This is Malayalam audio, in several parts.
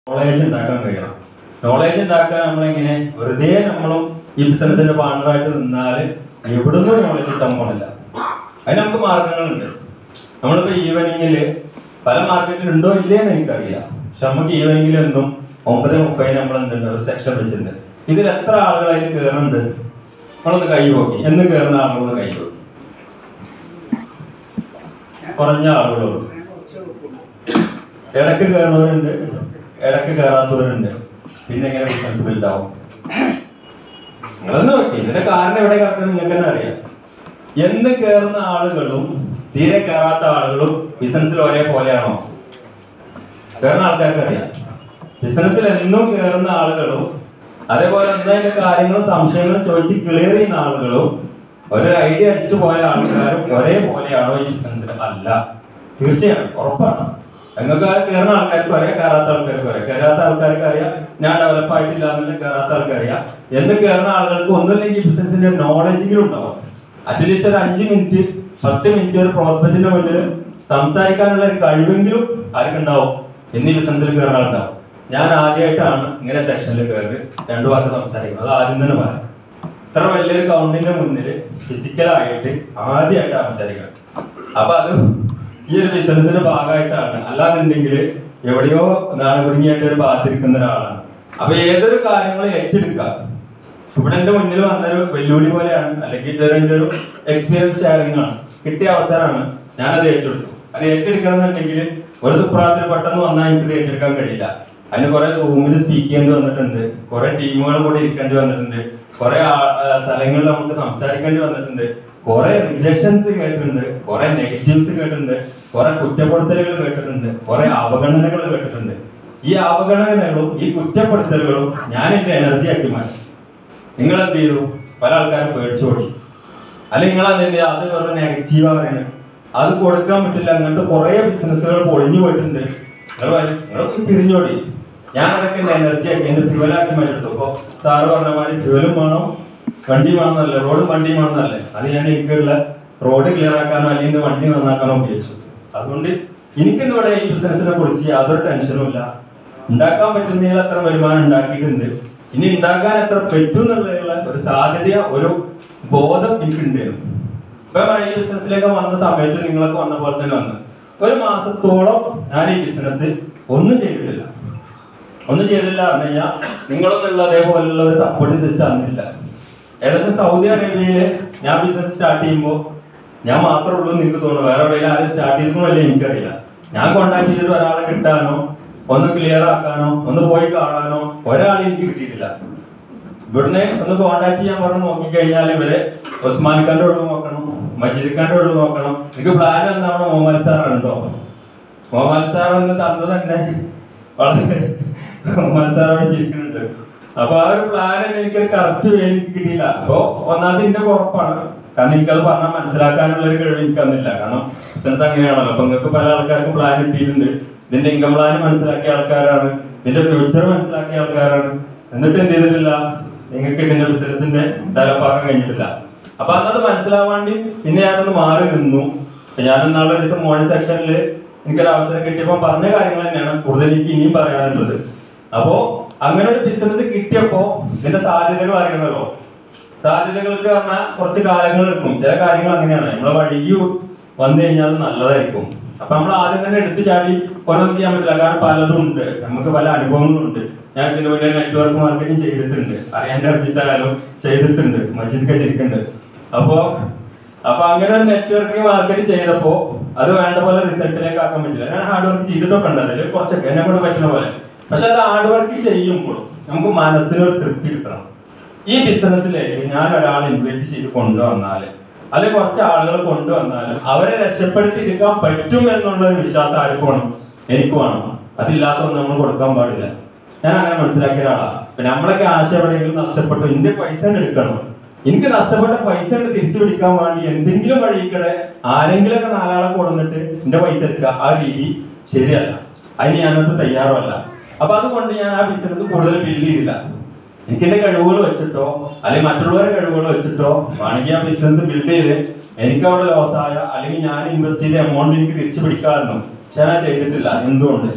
നോളേജ് ഉണ്ടാക്കാൻ കഴിയണം നോളേജ് ഉണ്ടാക്കാൻ നമ്മളെങ്ങനെ വെറുതെ നമ്മളും ഈ ബിസിനസിന്റെ പാർട്ണറായിട്ട് നിന്നാൽ എവിടുന്നും നോളേജ് കിട്ടാൻ പോണില്ല അതിന് നമുക്ക് മാർഗങ്ങളുണ്ട് നമ്മളിപ്പോ ഈവനിങ്ങിൽ പല മാർക്കറ്റിൽ ഉണ്ടോ ഇല്ലേ എന്ന് എനിക്കറിയില്ല പക്ഷെ നമുക്ക് ഈവനിങ്ങിൽ എന്നും ഒമ്പത് മുപ്പതിന് നമ്മൾ എന്തുണ്ട് ഒരു സെക്ഷൻ വെച്ചിട്ടുണ്ട് ഇതിൽ എത്ര ആളുകൾ അതിൽ കയറുന്നുണ്ട് നമ്മളൊന്ന് കൈ നോക്കി എന്ന് കയറുന്ന ആളുകളൊന്ന് കൈ നോക്കി കുറഞ്ഞ ആളുകളുള്ളൂ ഇടക്ക് കയറുന്നവരുണ്ട് ഇടക്ക് കയറാത്തവരുണ്ട് പിന്നെ എങ്ങനെ ബിസിനസ് ബിൽഡ് ആവും നിങ്ങളൊന്ന് നോക്കി ഇതിന്റെ കാരണം എവിടെ കിടക്കുന്നത് നിങ്ങൾക്ക് തന്നെ അറിയാം എന്ന് കയറുന്ന ആളുകളും തീരെ കയറാത്ത ആളുകളും ബിസിനസ്സിൽ ഒരേപോലെയാണോ കയറുന്ന ആൾക്കാർക്ക് അറിയാം ബിസിനസ്സിൽ എന്നും കയറുന്ന ആളുകളും അതേപോലെ എന്തെങ്കിലും കാര്യങ്ങളും സംശയങ്ങളും ചോദിച്ച് ക്ലിയർ ചെയ്യുന്ന ആളുകളും ഒരു ഐഡിയ അടിച്ചു പോയ ആൾക്കാരും ഒരേപോലെയാണോ ഈ ബിസിനസ്സിൽ അല്ല തീർച്ചയാണ് ഉറപ്പാണ് നിങ്ങൾക്ക് ആ കയറുന്ന ആൾക്കാർക്ക് അറിയാം കയറാത്ത ആൾക്കാർക്ക് അറിയാം കയറാത്ത ആൾക്കാർക്ക് അറിയാം ഞാൻ ഡെവലപ്പ് ആയിട്ടില്ല എന്നുള്ള കയറാത്ത ആൾക്കാർക്ക് അറിയാം എന്ന് കയറുന്ന ആളുകൾക്ക് ഒന്നുമില്ലെങ്കിൽ ബിസിനസിന്റെ നോളജെങ്കിലും ഉണ്ടാവും അറ്റ്ലീസ്റ്റ് ഒരു അഞ്ച് മിനിറ്റ് പത്ത് മിനിറ്റ് ഒരു പ്രോസ്പെക്റ്റിന്റെ മുന്നിൽ സംസാരിക്കാനുള്ള ഒരു കഴിവെങ്കിലും ആർക്കുണ്ടാവും എന്നീ ബിസിനസ്സിൽ കയറുന്ന ആളുണ്ടാവും ഞാൻ ആദ്യമായിട്ടാണ് ഇങ്ങനെ സെക്ഷനിൽ കയറി രണ്ടു വാക്ക് സംസാരിക്കുന്നത് അത് ആദ്യം തന്നെ പറയാം ഇത്ര വലിയൊരു കൗണ്ടിന്റെ മുന്നിൽ ഫിസിക്കലായിട്ട് ആദ്യമായിട്ടാണ് സംസാരിക്കുന്നത് അപ്പൊ അത് ഈ ഒരു ബിസിനസിന്റെ ഭാഗമായിട്ടാണ് അല്ലാന്നുണ്ടെങ്കിൽ എവിടെയോ നാളെ കുടുങ്ങിയായിട്ട് ഒരു ഭാഗത്തിരിക്കുന്ന ഒരാളാണ് അപ്പൊ ഏതൊരു കാര്യങ്ങളും ഏറ്റെടുക്കാം ഇവിടെ എന്റെ മുന്നിൽ വന്നൊരു വെല്ലുവിളി പോലെയാണ് അല്ലെങ്കിൽ ഇതൊരു എന്റെ ഒരു എക്സ്പീരിയൻസ് ഷെയറിംഗ് ആണ് കിട്ടിയ അവസരമാണ് ഞാനത് ഏറ്റെടുത്തു അത് ഏറ്റെടുക്കണം എന്നുണ്ടെങ്കിൽ ഒരു സുപ്രാത്തിൽ പെട്ടെന്ന് വന്നാൽ എനിക്കത് ഏറ്റെടുക്കാൻ കഴിയില്ല അതിന് കുറെ സൂമിൽ സ്പീക്ക് ചെയ്യേണ്ടി വന്നിട്ടുണ്ട് കുറെ ടീമുകൾ കൂടെ ഇരിക്കേണ്ടി വന്നിട്ടുണ്ട് കുറെ ആ- ആ സ്ഥലങ്ങളിൽ നമുക്ക് സംസാരിക്കേണ്ടി വന്നിട്ടുണ്ട് കുറെ റിജക്ഷൻസ് കേട്ടിട്ടുണ്ട് കുറെ നെഗറ്റീവ്സ് കേട്ടിട്ടുണ്ട് കുറെ കുറ്റപ്പെടുത്തലുകൾ കേട്ടിട്ടുണ്ട് കുറെ അവഗണനകൾ കേട്ടിട്ടുണ്ട് ഈ അവഗണനകളും ഈ കുറ്റപ്പെടുത്തലുകളും ഞാൻ എന്റെ എനർജി ആക്കി മാറ്റി നിങ്ങൾ എന്ത് ചെയ്തു പല ആൾക്കാരും പേടിച്ചു ഓടി അല്ലെങ്കിൽ നിങ്ങൾ അത് എന്ത് ചെയ്യുക? അത് വെറും നെഗറ്റീവാ പറയുന്നത് അത് കൊടുക്കാൻ പറ്റില്ല അങ്ങനത്തെ കുറെ ബിസിനസ്സുകൾ പൊളിഞ്ഞു പോയിട്ടുണ്ട് നിങ്ങൾ വരും. നിങ്ങൾ പോയി പിരിഞ്ഞോടി ഞാൻ അതൊക്കെ എന്റെ എനർജി ആക്കി എന്റെ ഫ്യൂവലാക്കി മാറ്റിയെടുത്തു അപ്പൊ സാറ് പറഞ്ഞ മാതിരി ഫ്യൂവലും വേണം വണ്ടി വേണമെന്നല്ലേ റോഡും വണ്ടിയും വേണമെന്നല്ലേ അത് ഞാൻ എനിക്കുള്ള റോഡ് ക്ലിയർ ആക്കാനോ അല്ലെങ്കിൽ വണ്ടി നന്നാക്കാനോ ഉപയോഗിച്ചു അതുകൊണ്ട് എനിക്കിന്ന് ഇവിടെ ഈ ബിസിനസിനെ കുറിച്ച് യാതൊരു ടെൻഷനും ഇല്ല ഉണ്ടാക്കാൻ പറ്റുന്നതിൽ അത്ര വരുമാനം ഉണ്ടാക്കിയിട്ടുണ്ട് ഇനി ഉണ്ടാക്കാൻ എത്ര പറ്റും എന്നുള്ളതിനുള്ള ഒരു സാധ്യത ഒരു ബോധം എനിക്കുണ്ടായിരുന്നു ഇപ്പൊ ഞാൻ ഈ ബിസിനസ്സിലേക്ക് വന്ന സമയത്ത് നിങ്ങളൊക്കെ വന്ന പോലെ തന്നെ വന്നു ഒരു മാസത്തോളം ഞാൻ ഈ ബിസിനസ് ഒന്നും ചെയ്തിട്ടില്ല ഒന്നും ചെയ്തില്ല പറഞ്ഞു കഴിഞ്ഞാൽ നിങ്ങളൊന്നുള്ള അതേപോലുള്ള ഒരു സപ്പോർട്ടിംഗ് സിസ്റ്റം അന്നില്ല ഏകദേശം സൗദി അറേബ്യയില് ഞാൻ ബിസിനസ് സ്റ്റാർട്ട് ചെയ്യുമ്പോൾ ഞാൻ മാത്രമേ ഉള്ളൂ എന്ന് എനിക്ക് തോന്നുന്നു വേറെ എവിടെയെങ്കിലും ആരും സ്റ്റാർട്ട് ചെയ്തിട്ടുണ്ടോ അല്ലേ എനിക്കറിയില്ല ഞാൻ കോണ്ടാക്ട് ചെയ്തിട്ട് ഒരാളെ കിട്ടാനോ ഒന്ന് ക്ലിയർ ആക്കാനോ ഒന്ന് പോയി കാണാനോ ഒരാളെ എനിക്ക് കിട്ടിയിട്ടില്ല ഇവിടുന്ന് ഒന്ന് കോണ്ടാക്ട് ചെയ്യാൻ പറഞ്ഞ് നോക്കിക്കഴിഞ്ഞാൽ ഇവര് ഉസ്മാൻ ഖാന്റെ ഒഴിവ് നോക്കണം മജീദ് ഖാന്റെ ഒഴിവ് നോക്കണം എനിക്ക് പ്ലാൻ എന്താണ് മുഹമ്മദ് സാർ ഉണ്ടോ മുഹമ്മദ് സാർ എന്ന് തന്നത് തന്നെ വളരെ മുഹമ്മദ് സാർ അവിടെ ചിരിക്കുന്നുണ്ട് അപ്പൊ ആ ഒരു പ്ലാൻ തന്നെ എനിക്ക് കറക്റ്റ് എനിക്ക് കിട്ടിയില്ല അപ്പൊ ഒന്നാമത് എന്റെ ഉറപ്പാണ് കാരണം എനിക്കത് പറഞ്ഞാൽ മനസ്സിലാക്കാനുള്ള ഒരു കഴിവ് എനിക്ക് തന്നില്ല കാരണം ബിസിനസ് അങ്ങനെയാണല്ലോ അപ്പൊ നിങ്ങൾക്ക് പല ആൾക്കാർക്കും പ്ലാൻ കിട്ടിയിട്ടുണ്ട് ഇതിന്റെ ഇൻകം പ്ലാൻ മനസ്സിലാക്കിയ ആൾക്കാരാണ് ഇതിന്റെ ഫ്യൂച്ചർ മനസ്സിലാക്കിയ ആൾക്കാരാണ് എന്നിട്ട് എന്ത് ചെയ്തിട്ടില്ല നിങ്ങൾക്ക് ഇതിന്റെ ബിസിനസിന്റെ തലപ്പാക്കാൻ കഴിഞ്ഞിട്ടില്ല അപ്പൊ അന്നത് മനസ്സിലാവാണ്ടി പിന്നെ ഞാനൊന്ന് മാറി നിന്നു അപ്പൊ ഞാൻ ഇന്നാളെ ഒരു ദിവസം മോർണിംഗ് സെക്ഷനിൽ എനിക്കൊരു അവസരം കിട്ടിയപ്പോൾ പറഞ്ഞ കാര്യങ്ങൾ തന്നെയാണ് കൂടുതൽ എനിക്ക് ഇനിയും പറയാനുള്ളത് അപ്പോ അങ്ങനെ ഒരു ബിസിനസ് കിട്ടിയപ്പോ ഇതിന്റെ സാധ്യതകൾ അറിയണമല്ലോ സാധ്യതകൾക്ക് പറഞ്ഞാൽ കുറച്ച് കാലങ്ങൾ എടുക്കും ചില കാര്യങ്ങൾ അങ്ങനെയാണ് നമ്മളെ വഴിക്ക് വന്നു കഴിഞ്ഞാൽ അത് നല്ലതായിരിക്കും അപ്പൊ നമ്മൾ ആദ്യം തന്നെ എടുത്തു ചാടി ഓരോന്നും ചെയ്യാൻ പറ്റില്ല കാരണം പലതും ഉണ്ട് നമുക്ക് പല അനുഭവങ്ങളും ഉണ്ട് ഞാൻ ഇതിന് മുന്നേ നെറ്റ്വർക്ക് മാർക്കറ്റിംഗ് ചെയ്തിട്ടുണ്ട് അറിയാൻ അറിഞ്ഞിട്ടായാലും ചെയ്തിട്ടുണ്ട് മജീദ് കഴിച്ചിട്ടുണ്ട് അപ്പോ അപ്പൊ അങ്ങനെ ഒരു നെറ്റ്വർക്ക് മാർക്കറ്റ് ചെയ്തപ്പോ അത് വേണ്ട പോലെ റിസൾട്ടിലേക്ക് ആക്കാൻ പറ്റില്ല ഞാൻ ഹാർഡ് വർക്ക് ചെയ്തിട്ടൊക്കെ ഉണ്ട് അതിൽ കുറച്ചൊക്കെ എന്നെ കൊണ്ട് പറ്റുന്ന പോലെ പക്ഷെ അത് ഹാർഡ് വർക്ക് ചെയ്യുമ്പോൾ നമുക്ക് മനസ്സിനൊരു തൃപ്തി കിട്ടണം ഈ ബിസിനസ്സിലേക്ക് ഞാൻ ഒരാളെ ഇൻവൈറ്റ് ചെയ്ത് കൊണ്ടുവന്നാൽ അല്ലെങ്കിൽ കുറച്ച് ആളുകൾ കൊണ്ടുവന്നാൽ അവരെ രക്ഷപ്പെടുത്തി എടുക്കാൻ പറ്റും എന്നുള്ള ഒരു വിശ്വാസം ആർക്ക് വേണം എനിക്ക് വേണം അതില്ലാത്തൊന്നും നമ്മൾ കൊടുക്കാൻ പാടില്ല ഞാൻ അങ്ങനെ മനസ്സിലാക്കിയ ഒരാളാണ് ഇപ്പൊ നമ്മളൊക്കെ ആശയം എവിടെയെങ്കിലും നഷ്ടപ്പെട്ടു എന്റെ പൈസ അങ്ങട് എടുക്കണം എനിക്ക് നഷ്ടപ്പെട്ട പൈസ അങ്ങട് തിരിച്ചു പിടിക്കാൻ വേണ്ടി എന്തെങ്കിലും വഴിക്കടെ ആരെങ്കിലും ഒക്കെ നാലാളെ കൊടുന്നിട്ട് എന്റെ പൈസ എടുക്കുക ആ രീതി ശരിയല്ല അതിന് ഞാനത് തയ്യാറുമല്ല അപ്പൊ അതുകൊണ്ട് ഞാൻ ആ ബിസിനസ് കൂടുതൽ ബിൽഡ് ചെയ്തില്ല എനിക്ക് എന്റെ കഴിവുകൾ വെച്ചിട്ടോ അല്ലെങ്കിൽ മറ്റുള്ളവരുടെ കഴിവുകൾ വെച്ചിട്ടോ വേണമെങ്കിൽ ആ ബിസിനസ് ബിൽഡ് ചെയ്ത് എനിക്ക് അവിടെ ലോസ് ആയ അല്ലെങ്കിൽ ഞാൻ ഇൻവെസ്റ്റ് ചെയ്ത എമൗണ്ട് എനിക്ക് തിരിച്ചു പിടിക്കാമായിരുന്നു പക്ഷെ ഞാൻ ചെയ്തിട്ടില്ല എന്തുകൊണ്ട്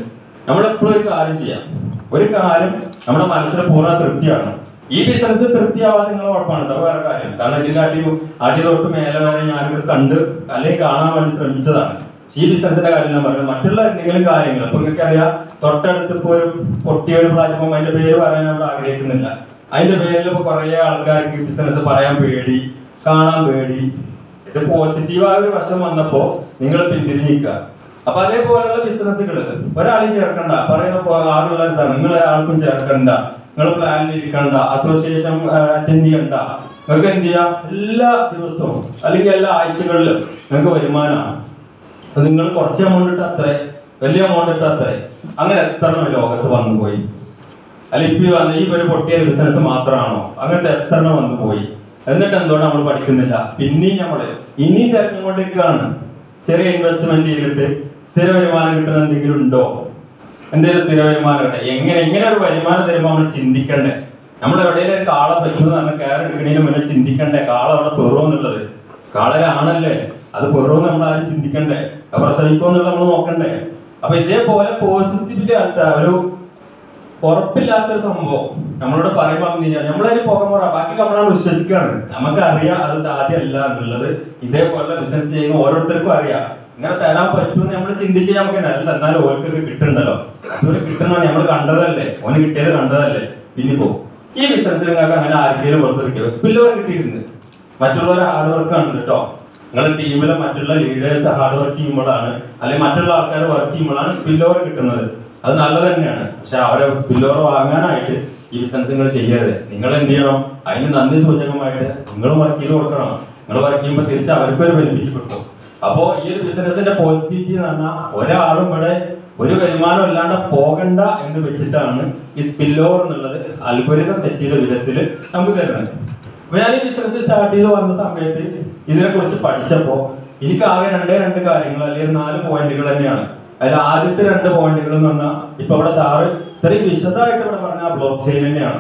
നമ്മളെപ്പോഴും ഒരു കാര്യം ചെയ്യാം ഒരു കാര്യം നമ്മുടെ മനസ്സിന് പൂർണ്ണ തൃപ്തിയാണ് ഈ ബിസിനസ് തൃപ്തിയാവാതെ നിങ്ങൾ കുഴപ്പമാണ് കേട്ടോ വേറെ കാര്യം കാരണം ഇതിന്റെ അടി അടി തൊട്ട് മേലെ വരെ ഞാനൊക്കെ കണ്ട് അല്ലെങ്കിൽ കാണാൻ വേണ്ടി ശ്രമിച്ചതാണ് ഈ ബിസിനസിന്റെ കാര്യം ഞാൻ പറയുന്നത് മറ്റുള്ള എന്തെങ്കിലും കാര്യങ്ങൾ ഇപ്പൊ നിങ്ങൾക്ക് അറിയാം തൊട്ടടുത്ത് ഇപ്പൊ ഒരു പൊട്ടിയ ഒരു പ്ലാറ്റ്ഫോം അതിന്റെ പേര് പറയാൻ നമ്മൾ ആഗ്രഹിക്കുന്നില്ല അതിന്റെ പേരിൽ ഇപ്പൊ കുറെ ആൾക്കാർക്ക് ബിസിനസ് പറയാൻ പേടി കാണാൻ പേടി ഇത് പോസിറ്റീവായ ഒരു വശം വന്നപ്പോ നിങ്ങൾ പിന്തിരിഞ്ഞിക്കുക അപ്പൊ അതേപോലെയുള്ള ബിസിനസ്സുകൾ ഒരാളും ചേർക്കണ്ട പറയുന്ന പോ- ആളുള്ള എന്താണ് നിങ്ങൾ ആൾക്കും ചേർക്കണ്ട നിങ്ങൾ പ്ലാനിൽ ഇരിക്കണ്ട അസോസിയേഷൻ അറ്റൻഡ് ചെയ്യണ്ട നിങ്ങൾക്ക് എന്ത് ചെയ്യാം എല്ലാ ദിവസവും അല്ലെങ്കിൽ എല്ലാ ആഴ്ചകളിലും നിങ്ങൾക്ക് വരുമാനമാണ് അപ്പൊ നിങ്ങൾ കുറച്ച് എമൗണ്ട് ഇട്ട് അത്രേ വലിയ എമൗണ്ട് ഇട്ട് അത്രേ അങ്ങനെ എത്ര എണ്ണം ലോകത്ത് വന്നു പോയി അല്ല ഇപ്പൊ ഈ വന്ന ഈ ഒരു പൊട്ടിയ ബിസിനസ് മാത്രമാണോ അങ്ങനത്തെ എത്ര എണ്ണം വന്നു പോയി എന്നിട്ട് എന്തുകൊണ്ട് നമ്മൾ പഠിക്കുന്നില്ല പിന്നെയും നമ്മള് ഇനിയും തിരഞ്ഞുകൊണ്ടിരിക്കുകയാണ് ചെറിയ ഇൻവെസ്റ്റ്മെന്റ് ചെയ്തിട്ട് സ്ഥിര വരുമാനം കിട്ടുന്ന എന്തെങ്കിലും ഉണ്ടോ എന്തെങ്കിലും സ്ഥിര വരുമാനം കിട്ടെ എങ്ങനെ എങ്ങനെ ഒരു വരുമാനം തരുമ്പോൾ നമ്മൾ ചിന്തിക്കണ്ടേ നമ്മൾ എവിടെയെങ്കിലും ഒരു കാള പറ്റുമെന്ന് പറഞ്ഞാൽ കയറി എടുക്കുന്നതിന് മുന്നേ ചിന്തിക്കണ്ടേ കാള അവിടെ പെറുമെന്നുള്ളത് കാളരാണല്ലേ അത് പെറുമെന്ന് നമ്മൾ ആരും ചിന്തിക്കണ്ടേ അത് പ്രസവിക്കുമെന്നുള്ളത് നമ്മൾ നോക്കണ്ടേ അപ്പൊ ഇതേപോലെ പോസിറ്റിവിറ്റി ഒരു ഉറപ്പില്ലാത്തൊരു സംഭവം നമ്മളോട് പറയുമ്പോൾ എന്ത് ചെയ്യാം നമ്മളതിന് പുറമുറ ബാക്കി നമ്മളാണ് വിശ്വസിക്കുകയാണ് നമുക്ക് അറിയാം അത് സാധ്യമല്ല എന്നുള്ളത് ഇതേപോലെ ബിസിനസ് ചെയ്യുന്ന ഓരോരുത്തർക്കും അറിയാം ഇങ്ങനെ തരാൻ പറ്റുമെന്ന് നമ്മൾ ചിന്തിച്ച് നമുക്ക് അല്ല എന്നാലും ഓർക്കൊക്കെ കിട്ടുന്നുണ്ടല്ലോ അതുപോലെ കിട്ടണോ നമ്മൾ കണ്ടതല്ലേ ഓന് കിട്ടിയത് കണ്ടതല്ലേ പിന്നെ പോ ഈ ബിസിനസ്സിൽ നിങ്ങൾക്ക് അങ്ങനെ ആർക്കെങ്കിലും പുറത്ത് കിട്ടിയോ സ്പില്ലോർ കിട്ടിയിട്ടുണ്ട് മറ്റുള്ളവർ ഹാർഡ് വർക്ക് ആണ് കേട്ടോ നിങ്ങളുടെ ടീമിലെ മറ്റുള്ള ലീഡേഴ്സ് ഹാർഡ് വർക്ക് ചെയ്യുമ്പോഴാണ് അല്ലെങ്കിൽ മറ്റുള്ള ആൾക്കാർ വർക്ക് ചെയ്യുമ്പോഴാണ് സ്പില്ലോർ കിട്ടുന്നത് അത് നല്ലത് തന്നെയാണ് പക്ഷെ അവരെ സ്പില്ലോർ വാങ്ങാനായിട്ട് ഈ ബിസിനസ് നിങ്ങൾ ചെയ്യരുത് നിങ്ങൾ എന്ത് ചെയ്യണം അതിന് നന്ദി സൂചകമായിട്ട് നിങ്ങൾ വർക്ക് ചെയ്ത് കൊടുക്കണം നിങ്ങൾ വർക്ക് ചെയ്യുമ്പോൾ തിരിച്ച് അവർക്ക് ഒരു ബെനിഫിറ്റ് കിട്ടും അപ്പോൾ ഈ ഒരു ബിസിനസിന്റെ പോസിറ്റിവിറ്റി എന്ന് പറഞ്ഞാൽ ഒരാളും ഇവിടെ ഒരു വരുമാനം ഇല്ലാണ്ട് പോകണ്ട എന്ന് വെച്ചിട്ടാണ് ഈ സ്പില്ലോർ എന്നുള്ളത് അൽഗോരിതം സെറ്റ് ചെയ്ത വിധത്തിൽ നമുക്ക് തരുന്നത് അപ്പൊ ഞാൻ ഈ ബിസിനസ് സ്റ്റാർട്ട് ചെയ്ത് വന്ന സമയത്ത് ഇതിനെ കുറിച്ച് പഠിച്ചപ്പോ എനിക്ക് ആകെ രണ്ടേ രണ്ട് കാര്യങ്ങൾ അല്ലെങ്കിൽ നാല് പോയിന്റുകൾ തന്നെയാണ് അതിൽ ആദ്യത്തെ രണ്ട് പോയിന്റുകൾ എന്ന് പറഞ്ഞാൽ ഇപ്പൊ ഇവിടെ സാറ് ഇത്രയും വിശദമായിട്ട് ഇവിടെ പറഞ്ഞ ബ്ലോക്ക് ചെയിൻ തന്നെയാണ്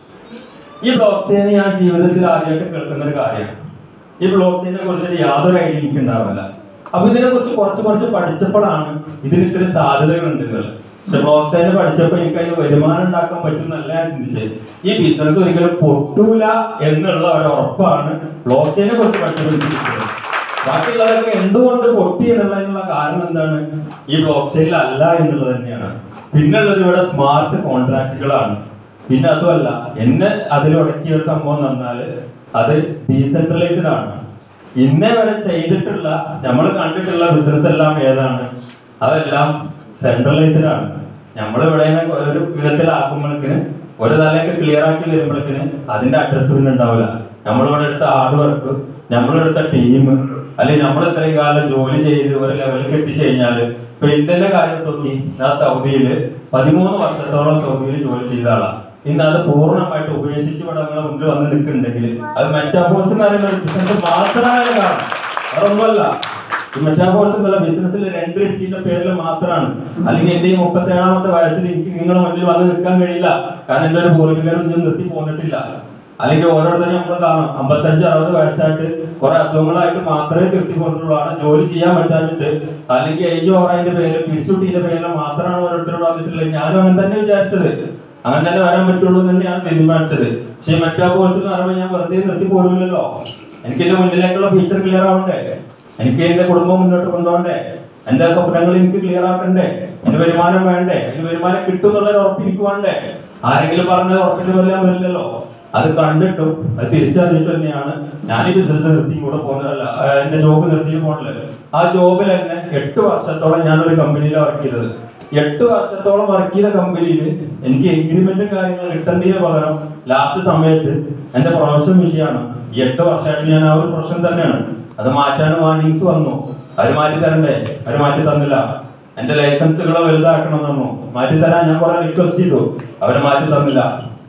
ഈ ബ്ലോക്ക് ചെയിൻ ഞാൻ ജീവിതത്തിൽ ആദ്യമായിട്ട് കേൾക്കുന്ന ഒരു കാര്യമാണ് ഈ ബ്ലോക്ക് ചെയിനെ കുറിച്ച് യാതൊരു ഐഡിയ എനിക്ക് ഉണ്ടാവില്ല അപ്പൊ ഇതിനെ കുറിച്ച് കുറച്ച് കുറച്ച് പഠിച്ചപ്പോഴാണ് ഇതിന് ഇത്ര സാധ്യതകളുണ്ട് എന്നുള്ളത്. പക്ഷെ ബ്ലോക്ക് ചെയിൻ പഠിച്ചപ്പോൾ എനിക്ക് അതിന് വരുമാനം ഉണ്ടാക്കാൻ പറ്റുന്നല്ല ഞാൻ ചിന്തിച്ചത് ഈ ബിസിനസ് ഒരിക്കലും പൊട്ടൂല എന്നുള്ള ഒരു ഉറപ്പാണ് ബ്ലോക്ക് ചെയിനെ കുറിച്ച് പഠിച്ചപ്പോൾ എനിക്ക് കിട്ടിയത് ബാക്കിയുള്ളതൊക്കെ എന്തുകൊണ്ട് പൊട്ടി എന്നുള്ളതിനുള്ള കാരണം എന്താണ് ഈ ബ്ലോക്ക് ചെയിനിൽ അല്ല എന്നുള്ളത് തന്നെയാണ് പിന്നുള്ളത് ഇവിടെ സ്മാർട്ട് കോൺട്രാക്റ്റുകളാണ് പിന്നെ അതുമല്ല എന്നെ അതിൽ ഉടക്കിയ ഒരു സംഭവം എന്ന് പറഞ്ഞാല് അത് ഡീസെൻട്രലൈസ്ഡ് ആണ് ഇന്നേ വരെ ചെയ്തിട്ടുള്ള നമ്മൾ കണ്ടിട്ടുള്ള ബിസിനസ് എല്ലാം ഏതാണ് അതെല്ലാം സെൻട്രലൈസ്ഡ് ആണ് നമ്മൾ ഇവിടെ ഒരു വിധത്തിലാക്കുമ്പോഴേക്കിന് ഒരു തലയൊക്കെ ക്ലിയർ ആക്കി വരുമ്പോഴേക്കിന് അതിന്റെ അഡ്രസ് പിന്നെ ഉണ്ടാവില്ല നമ്മളിവിടെ എടുത്ത ഹാർഡ് വർക്ക് നമ്മളെടുത്ത ടീം അല്ലെങ്കിൽ നമ്മൾ ഇത്രയും കാലം ജോലി ചെയ്ത് ഒരു ലെവലിലേക്ക് എത്തിച്ചു കഴിഞ്ഞാല് ഇപ്പൊ ഇന്ത്യന്റെ കാര്യം നോക്കി ഞാൻ സൗദിയില് പതിമൂന്ന് വർഷത്തോളം സൗദിയിൽ ജോലി ചെയ്ത ആളാണ് ഇന്ന് അത് പൂർണ്ണമായിട്ട് ഉപേക്ഷിച്ച് ഇവിടെ നമ്മളെ മുന്നിൽ വന്ന് നിൽക്കുന്നുണ്ടെങ്കിൽ അത് മെറ്റാഫോഴ്സ് എന്ന് പറയുന്ന ബിസിനസ് മാത്രമായ കാരണം അതൊന്നുമല്ല ഈ മെറ്റാഫോഴ്സ് എന്നുള്ള ബിസിനസ്സിൽ രണ്ട് വ്യക്തിയുടെ പേരിൽ മാത്രമാണ് അല്ലെങ്കിൽ എന്റെ ഈ മുപ്പത്തി ഏഴാമത്തെ വയസ്സിൽ എനിക്ക് നിങ്ങളുടെ മുന്നിൽ വന്ന് നിൽക്കാൻ കഴിയില്ല കാരണം എന്റെ ഒരു പൂർവികരും ഞാൻ നിർത്തി പോന്നിട്ടില്ല അല്ലെങ്കിൽ ഓരോരുത്തരും നമ്മൾ കാണും അമ്പത്തഞ്ച് അറുപത് വയസ്സായിട്ട് കുറെ അസുഖങ്ങളായിട്ട് മാത്രമേ നിർത്തിക്കൊണ്ടുള്ളൂ ആണ് ജോലി ചെയ്യാൻ പറ്റാഞ്ഞിട്ട് അല്ലെങ്കിൽ ഏജ് ഓവറതിന്റെ പേരിൽ പിരിച്ചുട്ടിന്റെ പേരിൽ മാത്രമാണ് ഓരോരുത്തരോട് വന്നിട്ടുള്ളത് ഞാനും അങ്ങനെ തന്നെ വിചാരിച്ചത് അങ്ങനെ തന്നെ വരാൻ പറ്റുള്ളൂ എന്ന് തന്നെയാണ് തീരുമാനിച്ചത് പക്ഷേ മറ്റാ കോഴ്സ് എന്ന് പറയുമ്പോൾ ഞാൻ വെറുതെ നിർത്തി പോരുമില്ലല്ലോ എനിക്ക് എന്റെ മുന്നിലേക്കുള്ള ഫ്യൂച്ചർ ക്ലിയർ ആവണ്ടേ എനിക്ക് എന്റെ കുടുംബം മുന്നോട്ട് കൊണ്ടുപോകണ്ടേ എന്റെ സ്വപ്നങ്ങൾ എനിക്ക് ക്ലിയർ ആക്കണ്ടേ എന്റെ വരുമാനം വേണ്ടേ എന്റെ വരുമാനം കിട്ടും എന്നുള്ള ഉറപ്പ് എനിക്ക് വേണ്ടേ ആരെങ്കിലും പറഞ്ഞത് ഉറപ്പിട്ട് വരാൻ വരില്ലല്ലോ അത് കണ്ടിട്ടും അത് തിരിച്ചറിഞ്ഞിട്ട് തന്നെയാണ് ഞാൻ ഈ ബിസിനസ് നിർത്തി കൂടെ പോകുന്നതല്ല ആ, എന്റെ ജോബ് നിർത്തി പോകുന്നില്ല ആ ജോബിൽ തന്നെ എട്ട് വർഷത്തോളം ഞാൻ ഒരു കമ്പനിയിലാണ് വർക്ക് ചെയ്തത് എട്ട് വർഷത്തോളം വർക്ക് ചെയ്ത കമ്പനിയിൽ എനിക്ക് എഗ്രിമെന്റും കാര്യങ്ങൾ കിട്ടേണ്ടതിന് പകരം ലാസ്റ്റ് സമയത്ത് എന്റെ പ്രൊഫഷൻ വിഷയമാണ് ഈ എട്ട് വർഷമായിട്ട് ഞാൻ ആ ഒരു പ്രൊഫഷൻ തന്നെയാണ് അത് മാറ്റാൻ വാർണിങ്സ് വന്നു അവർ മാറ്റി തരണ്ടേ അവർ മാറ്റി തന്നില്ല എന്റെ ലൈസൻസുകൾ വലുതാക്കണം എന്ന് മാറ്റി തരാൻ ഞാൻ കുറെ റിക്വസ്റ്റ് ചെയ്തു അവർ മാറ്റി തന്നില്ല